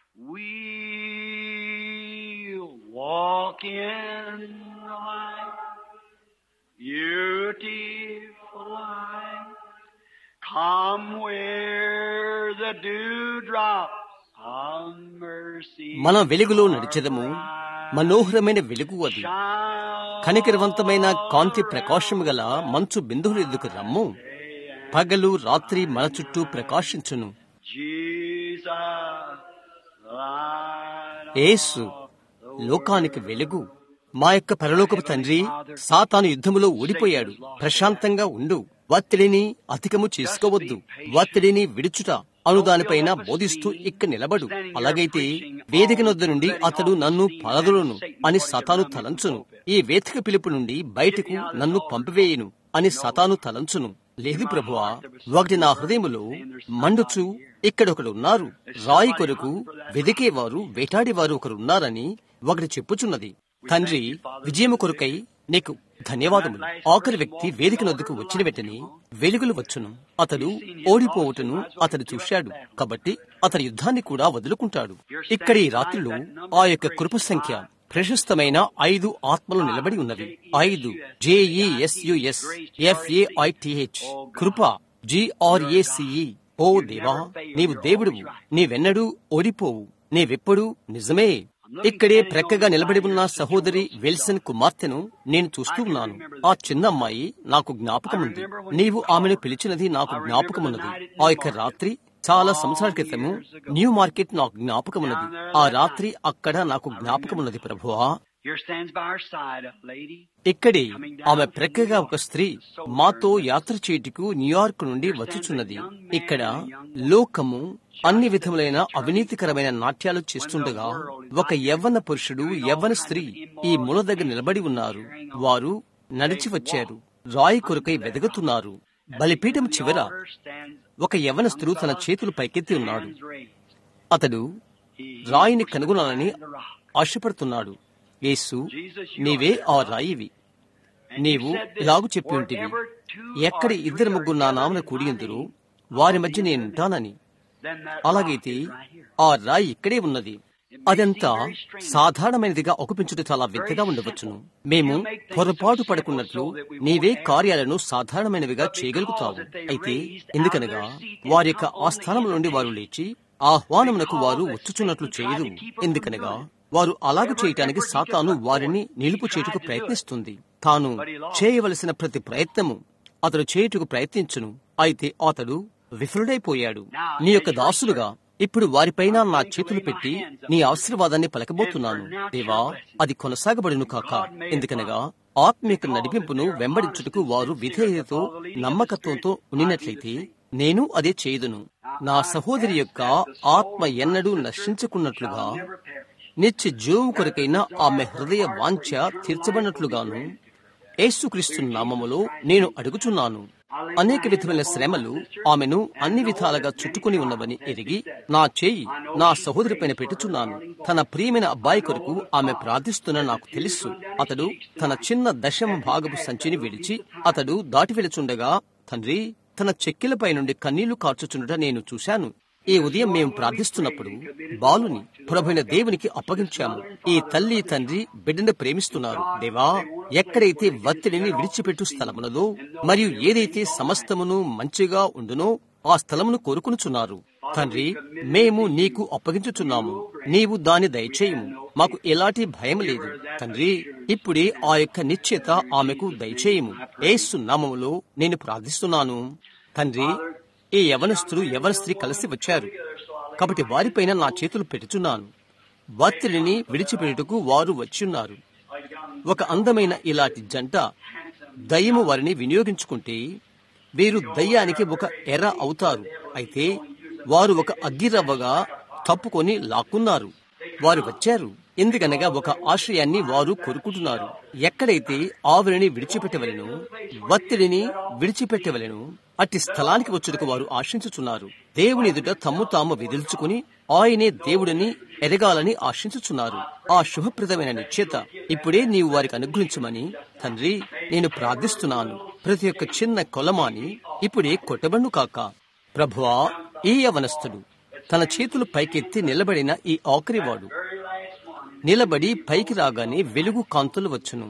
We'll walk in the light, beautiful light. Come where the dewdrops of mercy మన వెలుగులో నడిచెదము మనోహరమైన వెలుగు అది కనికరవంతమైన కాంతి ప్రకాశము గల మంచు బిందువులు ఎద్దుకు రమ్ము పగలు రాత్రి మన చుట్టూ ప్రకాశించును Jesus, light of యేసు లోకానికి వెలుగు మా యొక్క పరలోకపు తండ్రి సాతాను యుద్ధములో ఓడిపోయాడు ప్రశాంతంగా ఉండు ఒత్తిడిని అధికము చేసుకోవద్దు ఒత్తిడిని విడుచుట అను దానిపైన బోధిస్తూ ఇక్కడ నిలబడు అలాగైతే వేదిక నొద్ద నుండి అతడు నన్ను పలదులను అని సతాను తలంచును ఈ వేదిక పిలుపు నుండి బయటకు నన్ను పంపివేయును అని సతాను తలంచును లేదు ప్రభువా ఒకటి నా హృదయములో మండుచు ఇక్కడొకడు ఉన్నారు రాయి కొరకు వెదికేవారు వేటాడేవారు ఒకరు ఉన్నారని ఒకటి చెప్పుచున్నది తండ్రి విజయము కొరకై నీకు ధన్యవాదములు ఆఖరి వ్యక్తి వేదిక నొద్దుకు వచ్చిన వెంటనే వెలుగులు వచ్చును అతడు ఓడిపోవటను అతడు చూశాడు కాబట్టి అతని యుద్ధాన్ని కూడా వదులుకుంటాడు ఇక్కడ ఈ రాత్రిలో ఆ యొక్క కృప సంఖ్య ప్రశస్తమైన ఐదు ఆత్మలు నిలబడి ఉన్నవి ఐదు జేఈఎస్యుఎస్ ఎఫ్ఏఐటిహెచ్ కృప జిఆర్ఏసిఈ ఓ దేవా నీవు దేవుడువు నీవెన్నడూ ఓడిపోవు నీవెప్పుడు నిజమే ఇక్కడే ప్రక్కగా నిలబడి ఉన్న సహోదరి విల్సన్ కుమార్తెను నేను చూస్తూ ఉన్నాను ఆ చిన్న అమ్మాయి నాకు జ్ఞాపకముంది నీవు ఆమెను పిలిచినది నాకు జ్ఞాపకమున్నది ఆ యొక్క రాత్రి చాలా సంవత్సరాల క్రితము న్యూ మార్కెట్ నాకు జ్ఞాపకమున్నది ఆ రాత్రి అక్కడ నాకు జ్ఞాపకమున్నది ప్రభువా Here stands by our side a lady. ఇక్కడే ఆమె ప్రక్కగా ఒక స్త్రీ మాతో యాత్ర చేయుటకు న్యూయార్క్ నుండి వచ్చుచున్నది ఇక్కడ లోకము అన్ని విధములైన అవినీతికరమైన నాట్యాలు చేస్తుండగా ఒక యవ్వన పురుషుడు యవ్వన స్త్రీ ఈ మూల దగ్గర నిలబడి ఉన్నారు వారు నడిచి వచ్చారు రాయి కొరకై వెదగుతున్నారు బలిపీఠం చివర ఒక యవ్వనస్తుడు తన చేతులు పైకెత్తి ఉన్నాడు అతడు రాయిని కనుగొనాలని ఆశపడుతున్నాడు యేసు నీవే ఆ రాయివి నీవు ఇలాగు చెప్పి ఉంటివి ఎక్కడ ఇద్దరు ముగ్గురు నా నామన కూడియందురు వారి మధ్య నేనుంటానని అలాగైతే ఆ రాయి ఇక్కడే ఉన్నది అదంతా సాధారణమైనదిగా ఒప్పించుట చాలా వింతగా ఉండవచ్చును మేము పొరపాటు పడుకున్నట్లు నీవే కార్యాలను సాధారణమైనవిగా చేయగలుగుతావు అయితే ఎందుకనగా వారి యొక్క ఆస్థానం నుండి వారు లేచి ఆహ్వానమునకు వారు వచ్చుచున్నట్లు చేయదు ఎందుకనగా వారు అలాగ చేయటానికి సాతాను వారిని నిలుపు చేయుటకు ప్రయత్నిస్తుంది తాను చేయవలసిన ప్రతి ప్రయత్నము అతడు చేయుటకు ప్రయత్నించును అయితే అతడు విఫలుడైపోయాడు నీ యొక్క దాసులుగా ఇప్పుడు వారిపైన నా చేతులు పెట్టి నీ ఆశీర్వాదాన్ని పలకబోతున్నాను దేవా అది కొనసాగబడును కాక ఎందుకనగా ఆత్మీయ నడిపింపును వెంబడించుటకు వారు విధేయతతో నమ్మకత్వంతో ఉండినట్లయితే నేను అదే చేయుదును నా సహోదరి యొక్క ఆత్మ ఎన్నడూ నశించుకున్నట్లుగా నిత్య జీవం కొరకైన ఆమె హృదయ వాంఛ తీర్చబడినట్లుగాను యేసుక్రీస్తు నామములో నేను అడుగుచున్నాను అనేక విధమైన శ్రమలు ఆమెను అన్ని విధాలుగా చుట్టుకుని ఉన్నవని ఎరిగి నా చేయి నా సహోదరి పైన పెట్టుచున్నాను తన ప్రియమైన అబ్బాయి కొరకు ఆమె ప్రార్థిస్తున్న నాకు తెలుసు అతడు తన చిన్న దశమ భాగపు సంచిని విడిచి అతడు దాటి వెళుచుండగా తండ్రి తన చెక్కిలపై నుండి కన్నీళ్లు కార్చుచుండట నేను చూశాను ఈ ఉదయం మేము ప్రార్థిస్తున్నప్పుడు బాలుని ప్రభైన దేవునికి అప్పగించాము ఈ తల్లి తండ్రి బిడ్డను ప్రేమిస్తున్నారు దేవా ఎక్కడైతే ఒత్తిడిని విడిచిపెట్టు స్థలమునదో మరియు ఏదైతే సమస్తమును మంచిగా ఉండునో ఆ స్థలమును కోరుకునుచున్నారు తండ్రి మేము నీకు అప్పగించుచున్నాము నీవు దాని దయచేయము మాకు ఎలాంటి భయం లేదు తండ్రి ఇప్పుడే ఆ యొక్క నిశ్చేత ఆమెకు దయచేయము ఏసు నామములో నేను ప్రార్థిస్తున్నాను తండ్రి ఈ యవనస్తులు యవన స్త్రీ కలిసి వచ్చారు కాబట్టి వారిపైన నా చేతులు పెట్టుచున్నాను ఒత్తిడిని విడిచిపెట్టుటకు వారు వచ్చిన్నారు ఒక అందమైన ఇలాంటి జంట దయ్యము వారిని వినియోగించుకుంటే వీరు దయ్యానికి ఒక ఎర అవుతారు అయితే వారు ఒక అగ్గిరవ్వగా తప్పుకొని లాక్కున్నారు వారు వచ్చారు ఎందుకనగా ఒక ఆశ్రయాన్ని వారు కోరుకుంటున్నారు ఎక్కడైతే ఆవిరిని విడిచిపెట్టవలను ఒత్తిడిని విడిచిపెట్టవలను అట్టి స్థలానికి వచ్చుటకు వారు ఆశించుచున్నారు దేవుని ఎదుట తమ్ము తాము విదిల్చుకుని ఆయనే దేవుడిని ఎదగాలని ఆశించుచున్నారు ఆ శుభప్రదమైన నిశ్చేత ఇప్పుడే నీవు వారికి అనుగ్రహించమని తండ్రి నేను ప్రార్థిస్తున్నాను ప్రతి ఒక్క చిన్న కొలమాని ఇప్పుడే కొట్టబడును కాక ప్రభువా ఈ యవనస్తుడు తన చేతులు పైకెత్తి నిలబడిన ఈ ఆఖరివాడు నిలబడి పైకి రాగానే వెలుగు కాంతులు వచ్చును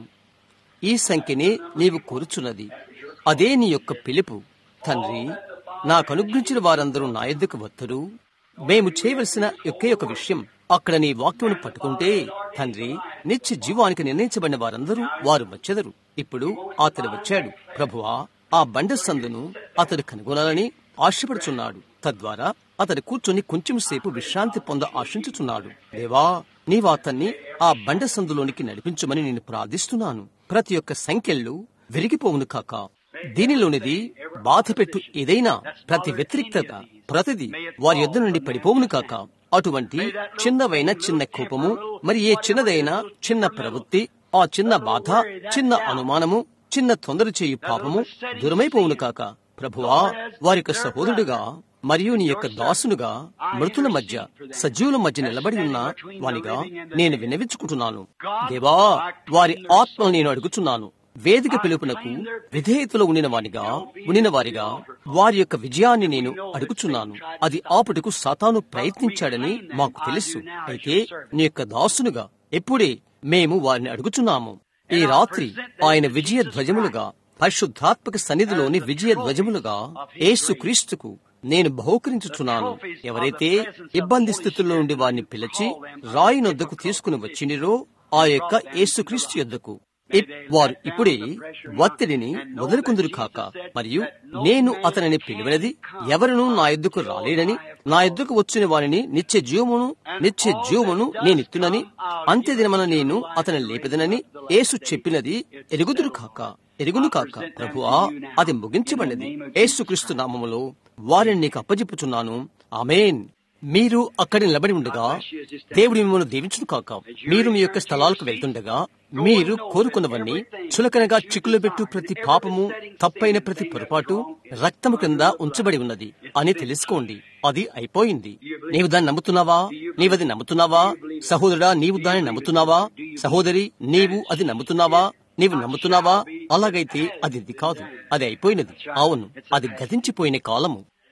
ఈ సంఖ్యనే నీవు కోరుచున్నది అదే నీ యొక్క పిలుపు తండ్రి నాకు అనుగ్రహించిన వారందరూ నా ఎద్దుకు వత్తురు మేము చేయవలసిన ఒకే ఒక విషయం అక్కడ నీ వాక్యమును పట్టుకుంటే తండ్రి నిత్య జీవానికి నిర్ణయించబడిన వారందరూ వారు వచ్చెదరు ఇప్పుడు అతడు వచ్చాడు ప్రభువా ఆ బండ సందును అతడు కనుగొనాలని ఆశపడుచున్నాడు తద్వారా అతడు కూర్చొని కొంచెం సేపు విశ్రాంతి పొంద ఆశించుచున్నాడు దేవా నీవు అతన్ని ఆ బండ సందులోనికి నడిపించమని నేను ప్రార్థిస్తున్నాను ప్రతి ఒక్క సంఖ్యలు విరిగిపోవును కాక దీనిలోనిది బాధపెట్టు ఏదైనా ప్రతి వ్యతిరిక్తత ప్రతిది వారి యొద్ద నుండి పడిపోవును కాక అటువంటి చిన్నవైన చిన్న కోపము మరి ఏ చిన్నదైన చిన్న ప్రవృత్తి ఆ చిన్న బాధ చిన్న అనుమానము చిన్న తొందర చేయు పాపము దూరమైపోవును కాక ప్రభువా వారి యొక్క సహోదరుడుగా మరియు నీ యొక్క దాసునుగా మృతుల మధ్య సజీవుల మధ్య నిలబడి ఉన్న వానిగా నేను విన్నవించుకుంటున్నాను దేవా వారి ఆత్మను నేను అడుగుచున్నాను వేదిక పిలుపునకు విధేయతలో ఉండిన వానిగా ఉండిన వారిగా వారి యొక్క విజయాన్ని నేను అడుగుచున్నాను అది ఆపుటకు సాతాను ప్రయత్నించాడని మాకు తెలుసు అయితే నీ యొక్క దాసునుగా ఎప్పుడే మేము వారిని అడుగుచున్నాము ఈ రాత్రి ఆయన విజయ ధ్వజములుగా పరిశుద్ధాత్మక సన్నిధిలోని విజయ ధ్వజములుగా యేసు క్రీస్తుకు నేను బహుకరించుచున్నాను ఎవరైతే ఇబ్బంది స్థితుల్లో నుండి వారిని పిలిచి రాయి నొద్దకు తీసుకుని వచ్చినిరో ఆ యొక్క యేసుక్రీస్తు యొద్దకు వారు ఇప్పుడే ఒత్తిడిని వదులుకుందురు కాక మరియు నేను అతనిని పిలువనది ఎవరును నా ఎద్దుకు రాలేడని నా ఎద్దుకు వచ్చిన వారిని నిత్య జీవమును నిత్య జీవమును నేనిత్తునని అంత్యదినమన నేను అతని లేపెదనని యేసు చెప్పినది ఎరుగుదురు కాక ఎరుగును కాక ప్రభువా అది ముగించబడినది యేసుక్రీస్తు నామములో వారిని నీకు అప్పజెప్పుచున్నాను ఆమెన్ మీరు అక్కడ నిలబడి ఉండగా దేవుడు మిమ్మల్ని దీవించును కాక మీరు మీ యొక్క స్థలాలకు వెళ్తుండగా మీరు కోరుకున్నవన్నీ చులకనగా చిక్కులు పెట్టు ప్రతి పాపము తప్పైన ప్రతి పొరపాటు రక్తము కింద ఉంచబడి ఉన్నది అని తెలుసుకోండి అది అయిపోయింది నీవు దాన్ని నమ్ముతున్నావా నీవది నమ్ముతున్నావా సహోదరుడా నీవు దాన్ని నమ్ముతున్నావా సహోదరి నీవు అది నమ్ముతున్నావా నీవు నమ్ముతున్నావా అలాగైతే అది ఇది కాదు అది అయిపోయినది అవును అది గతించిపోయిన కాలము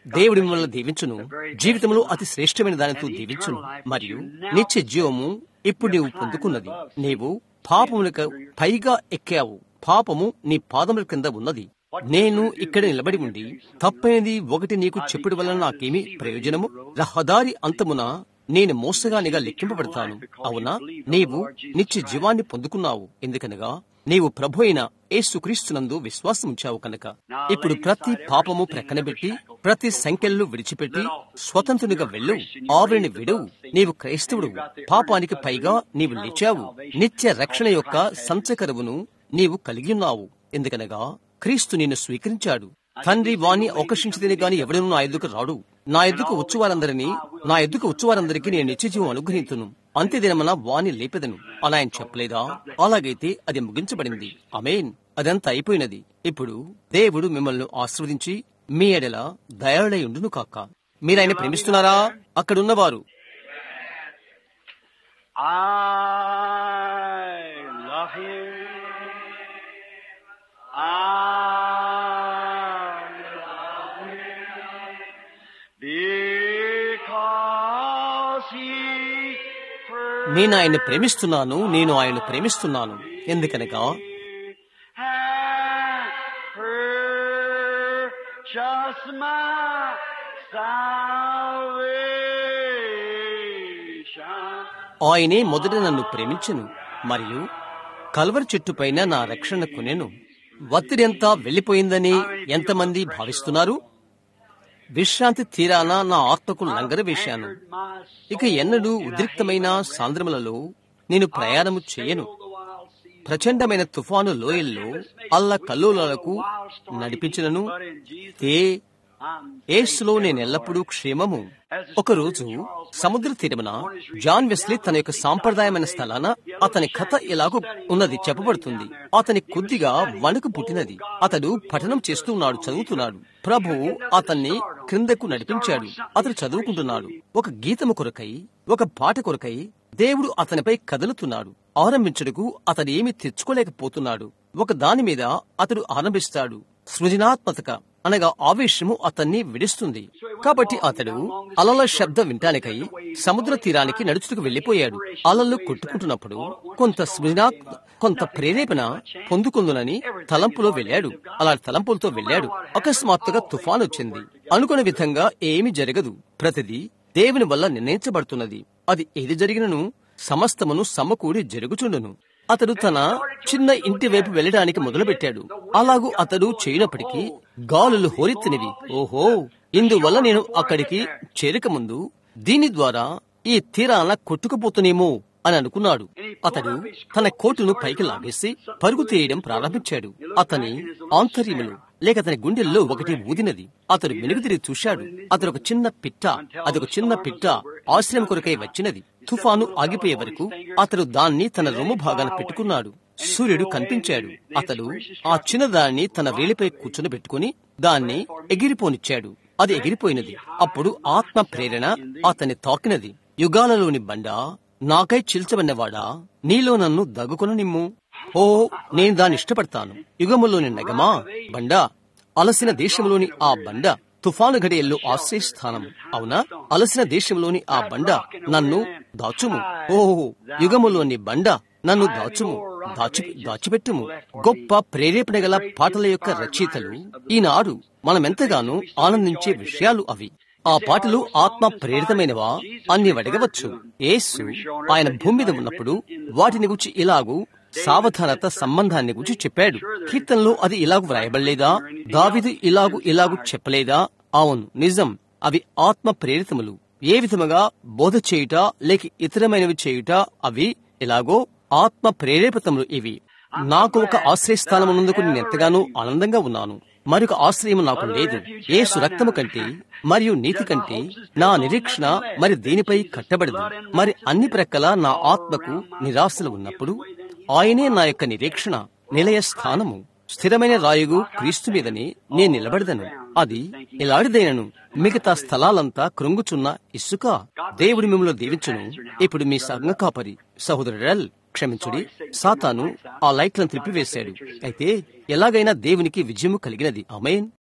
దేవుడి మిమ్మల్ని దీవించును జీవితంలో అతి శ్రేష్టమైన దానితో దీవించును మరియు నిత్య జీవము ఇప్పుడు నీవు పొందుకున్నది నీవు పాపములకు పైగా ఎక్కావు పాపము నీ పాదముల కింద ఉన్నది నేను ఇక్కడ నిలబడి ఉండి తప్పైనది ఒకటి నీకు చెప్పుడు వలన నాకేమి ప్రయోజనము రహదారి అంతమున నేను మోసగానిగా లెక్కింపబడతాను అవునా నీవు నిత్య జీవాన్ని పొందుకున్నావు ఎందుకనగా నీవు ప్రభు అయిన యేసుక్రీస్తునందు విశ్వాసం ఉంచావు కనుక ఇప్పుడు ప్రతి పాపము ప్రక్కనబెట్టి ప్రతి సంఖ్యలను విడిచిపెట్టి స్వతంత్రునిగా వెళ్ళు ఆవిరిని విడువు నీవు క్రైస్తవుడు పాపానికి పైగా నీవు లేచావు నిత్య రక్షణ యొక్క సంచకరువును నీవు కలిగి ఉన్నావు ఎందుకనగా క్రీస్తు నిన్ను స్వీకరించాడు తండ్రి వాణ్ణి అవకర్షించదని గాని ఎవడనూ నా ఎద్దుకు రాడు నా ఎద్దుకు వచ్చువారందరినీ నా ఎద్దుకు వచ్చువారందరికీ నేను నిత్యజీవం అనుగ్రహించును అంతే దినమన వాణ్ణి లేపెదను అలా ఆయన చెప్పలేదా అలాగైతే అది ముగించబడింది అమేన్ అదంతా అయిపోయినది ఇప్పుడు దేవుడు మిమ్మల్ని ఆస్వాదించి మీ ఎడల దయాళై ఉండును కాక మీరాయన ప్రేమిస్తున్నారా అక్కడున్నవారు I love him. I love him because he first నేను ఆయన్ని ప్రేమిస్తున్నాను నేను ఆయన ప్రేమిస్తున్నాను ఎందుకనగా had purchased my salvation. ఆయనే మొదట నన్ను ప్రేమించెను మరియు కల్వరి చెట్టుపైన నా రక్షణ కొనెను ఒత్తిడంతా వెళ్లిపోయిందని ఎంతమంది భావిస్తున్నారు విశ్రాంతి తీరాన నా ఆత్మకు లంగర వేశాను ఇక ఎన్నడూ ఉద్రిక్తమైన సాంద్రములలో నేను ప్రయాణము చేయను ప్రచండమైన తుఫాను లోయల్లో అల్ల కల్లోలకు నడిపించినను తే ఏసులో నేను ఎల్లప్పుడూ క్షేమము ఒకరోజు సముద్ర తీరమున జాన్ వెస్లీ తన యొక్క సాంప్రదాయమైన స్థలాన అతని కథ ఎలాగో ఉన్నది చెప్పబడుతుంది అతని కొద్దిగా వణుకు పుట్టినది అతడు పఠనం చేస్తూ ఉన్నాడు చదువుతున్నాడు ప్రభువు అతన్ని క్రిందకు నడిపించాడు అతడు చదువుకుంటున్నాడు ఒక గీతము కొరకై ఒక పాట కొరకై దేవుడు అతనిపై కదులుతున్నాడు ఆరంభించడుకు అతడు ఏమీ తెచ్చుకోలేకపోతున్నాడు ఒక దాని మీద అతడు ఆరంభిస్తాడు సృజనాత్మక అనగా ఆవేశము అతన్ని విడిస్తుంది కాబట్టి అతడు అలల శబ్దం వింటానికై సముద్ర తీరానికి నడుచుటకు వెళ్లిపోయాడు అలలు కొట్టుకుంటున్నప్పుడు కొంత సృజనా కొంత ప్రేరేపణ పొందుకుందునని తలంపులో వెళ్ళాడు అలా తలంపులతో వెళ్ళాడు అకస్మాత్తుగా తుఫాన్ వచ్చింది అనుకున్న విధంగా ఏమి జరగదు ప్రతిదీ దేవుని వల్ల నిర్ణయించబడుతున్నది అది ఏది జరిగినను సమస్తమును సమకూడి జరుగుచుండును అతడు తన చిన్న ఇంటి వైపు వెళ్ళడానికి మొదలుపెట్టాడు అలాగూ అతడు చేయనప్పటికీ గాలులు హోరెత్తినవి ఓహో ఇందువల్ల నేను అక్కడికి చేరకముందు దీని ద్వారా ఈ తీరాన కొట్టుకుపోతునేమో అని అనుకున్నాడు అతడు తన కోటును పైకి లాగేసి పరుగు తీయడం ప్రారంభించాడు అతని ఆంతర్యములు లేక అతని గుండెల్లో ఒకటి ఊదినది అతడు వెనుగుదిరి చూశాడు అతడు ఒక చిన్న పిట్ట అదొక చిన్న పిట్ట ఆశ్రయం కొరకై వచ్చినది తుఫాను ఆగిపోయే వరకు అతడు దాన్ని తన రొమ్ము భాగాన పెట్టుకున్నాడు సూర్యుడు కనిపించాడు అతడు ఆ చిన్నదాన్ని తన వేలిపై కూర్చుని పెట్టుకుని దాన్ని ఎగిరిపోనిచ్చాడు అది ఎగిరిపోయినది అప్పుడు ఆత్మ ప్రేరణ అతన్ని తాకినది యుగాలలోని బండ నాకై చిల్చబడినవాడా నీలో నన్ను దగ్గుకొన నిమ్ము ఓ నేను దాన్ని ఇష్టపడతాను యుగములోని నగమా బండ అలసిన దేశంలోని ఆ బండ తుఫాను గడియల్లో ఆశ్రయస్థానం అవునా అలసిన దేశంలోని ఆ బండ నన్ను దాచుము ఓహో యుగములోని బండ నన్ను దాచుము దాచి దాచిపెట్టుము గొప్ప ప్రేరేపణ గల పాటల యొక్క రచయితలు ఈనాడు మనమెంతగానో ఆనందించే విషయాలు అవి ఆ పాటలు ఆత్మ ప్రేరితమైనవా అన్ని అడగవచ్చు యేసు ఆయన భూమి మీద ఉన్నప్పుడు వాటిని గురించి ఇలాగూ సావధానత సంబంధాన్ని గురించి చెప్పాడు కీర్తనలో అది ఇలాగు వ్రాయబడలేదా దావిదు ఇలాగు ఇలాగు చెప్పలేదా అవును నిజం అవి ఆత్మ ప్రేరితములు ఏ విధముగా బోధ చేయుట లేక ఇతరమైనవి చేయుట అవి ఎలాగో ఆత్మ ప్రేరేపితములు ఇవి నాకు ఒక ఆశ్రయస్థానం ఉన్నందుకు నేను ఎంతగానో ఆనందంగా ఉన్నాను మరొక ఆశ్రయం నాకు లేదు ఏసు రక్తము కంటే మరియు నీతి కంటే నా నిరీక్షణ మరి దీనిపై కట్టబడదు మరి అన్ని ప్రక్కల నా ఆత్మకు నిరాశలు ఉన్నప్పుడు ఆయనే నా యొక్క నిరీక్షణ నిలయ స్థానము స్థిరమైన రాయుగు క్రీస్తు మీదని నేను నిలబడదను అది ఇలాడిదైనను మిగతా స్థలాలంతా కృంగుచున్న ఇసుక దేవుడి మిమ్మల్ని దీవించును ఇప్పుడు మీ సంఘ కాపరి సహోదరుడల్ క్షమించుడి సాతాను ఆ లైట్లను త్రిప్పివేశాడు అయితే ఎలాగైనా దేవునికి విజయము కలిగినది అమేన్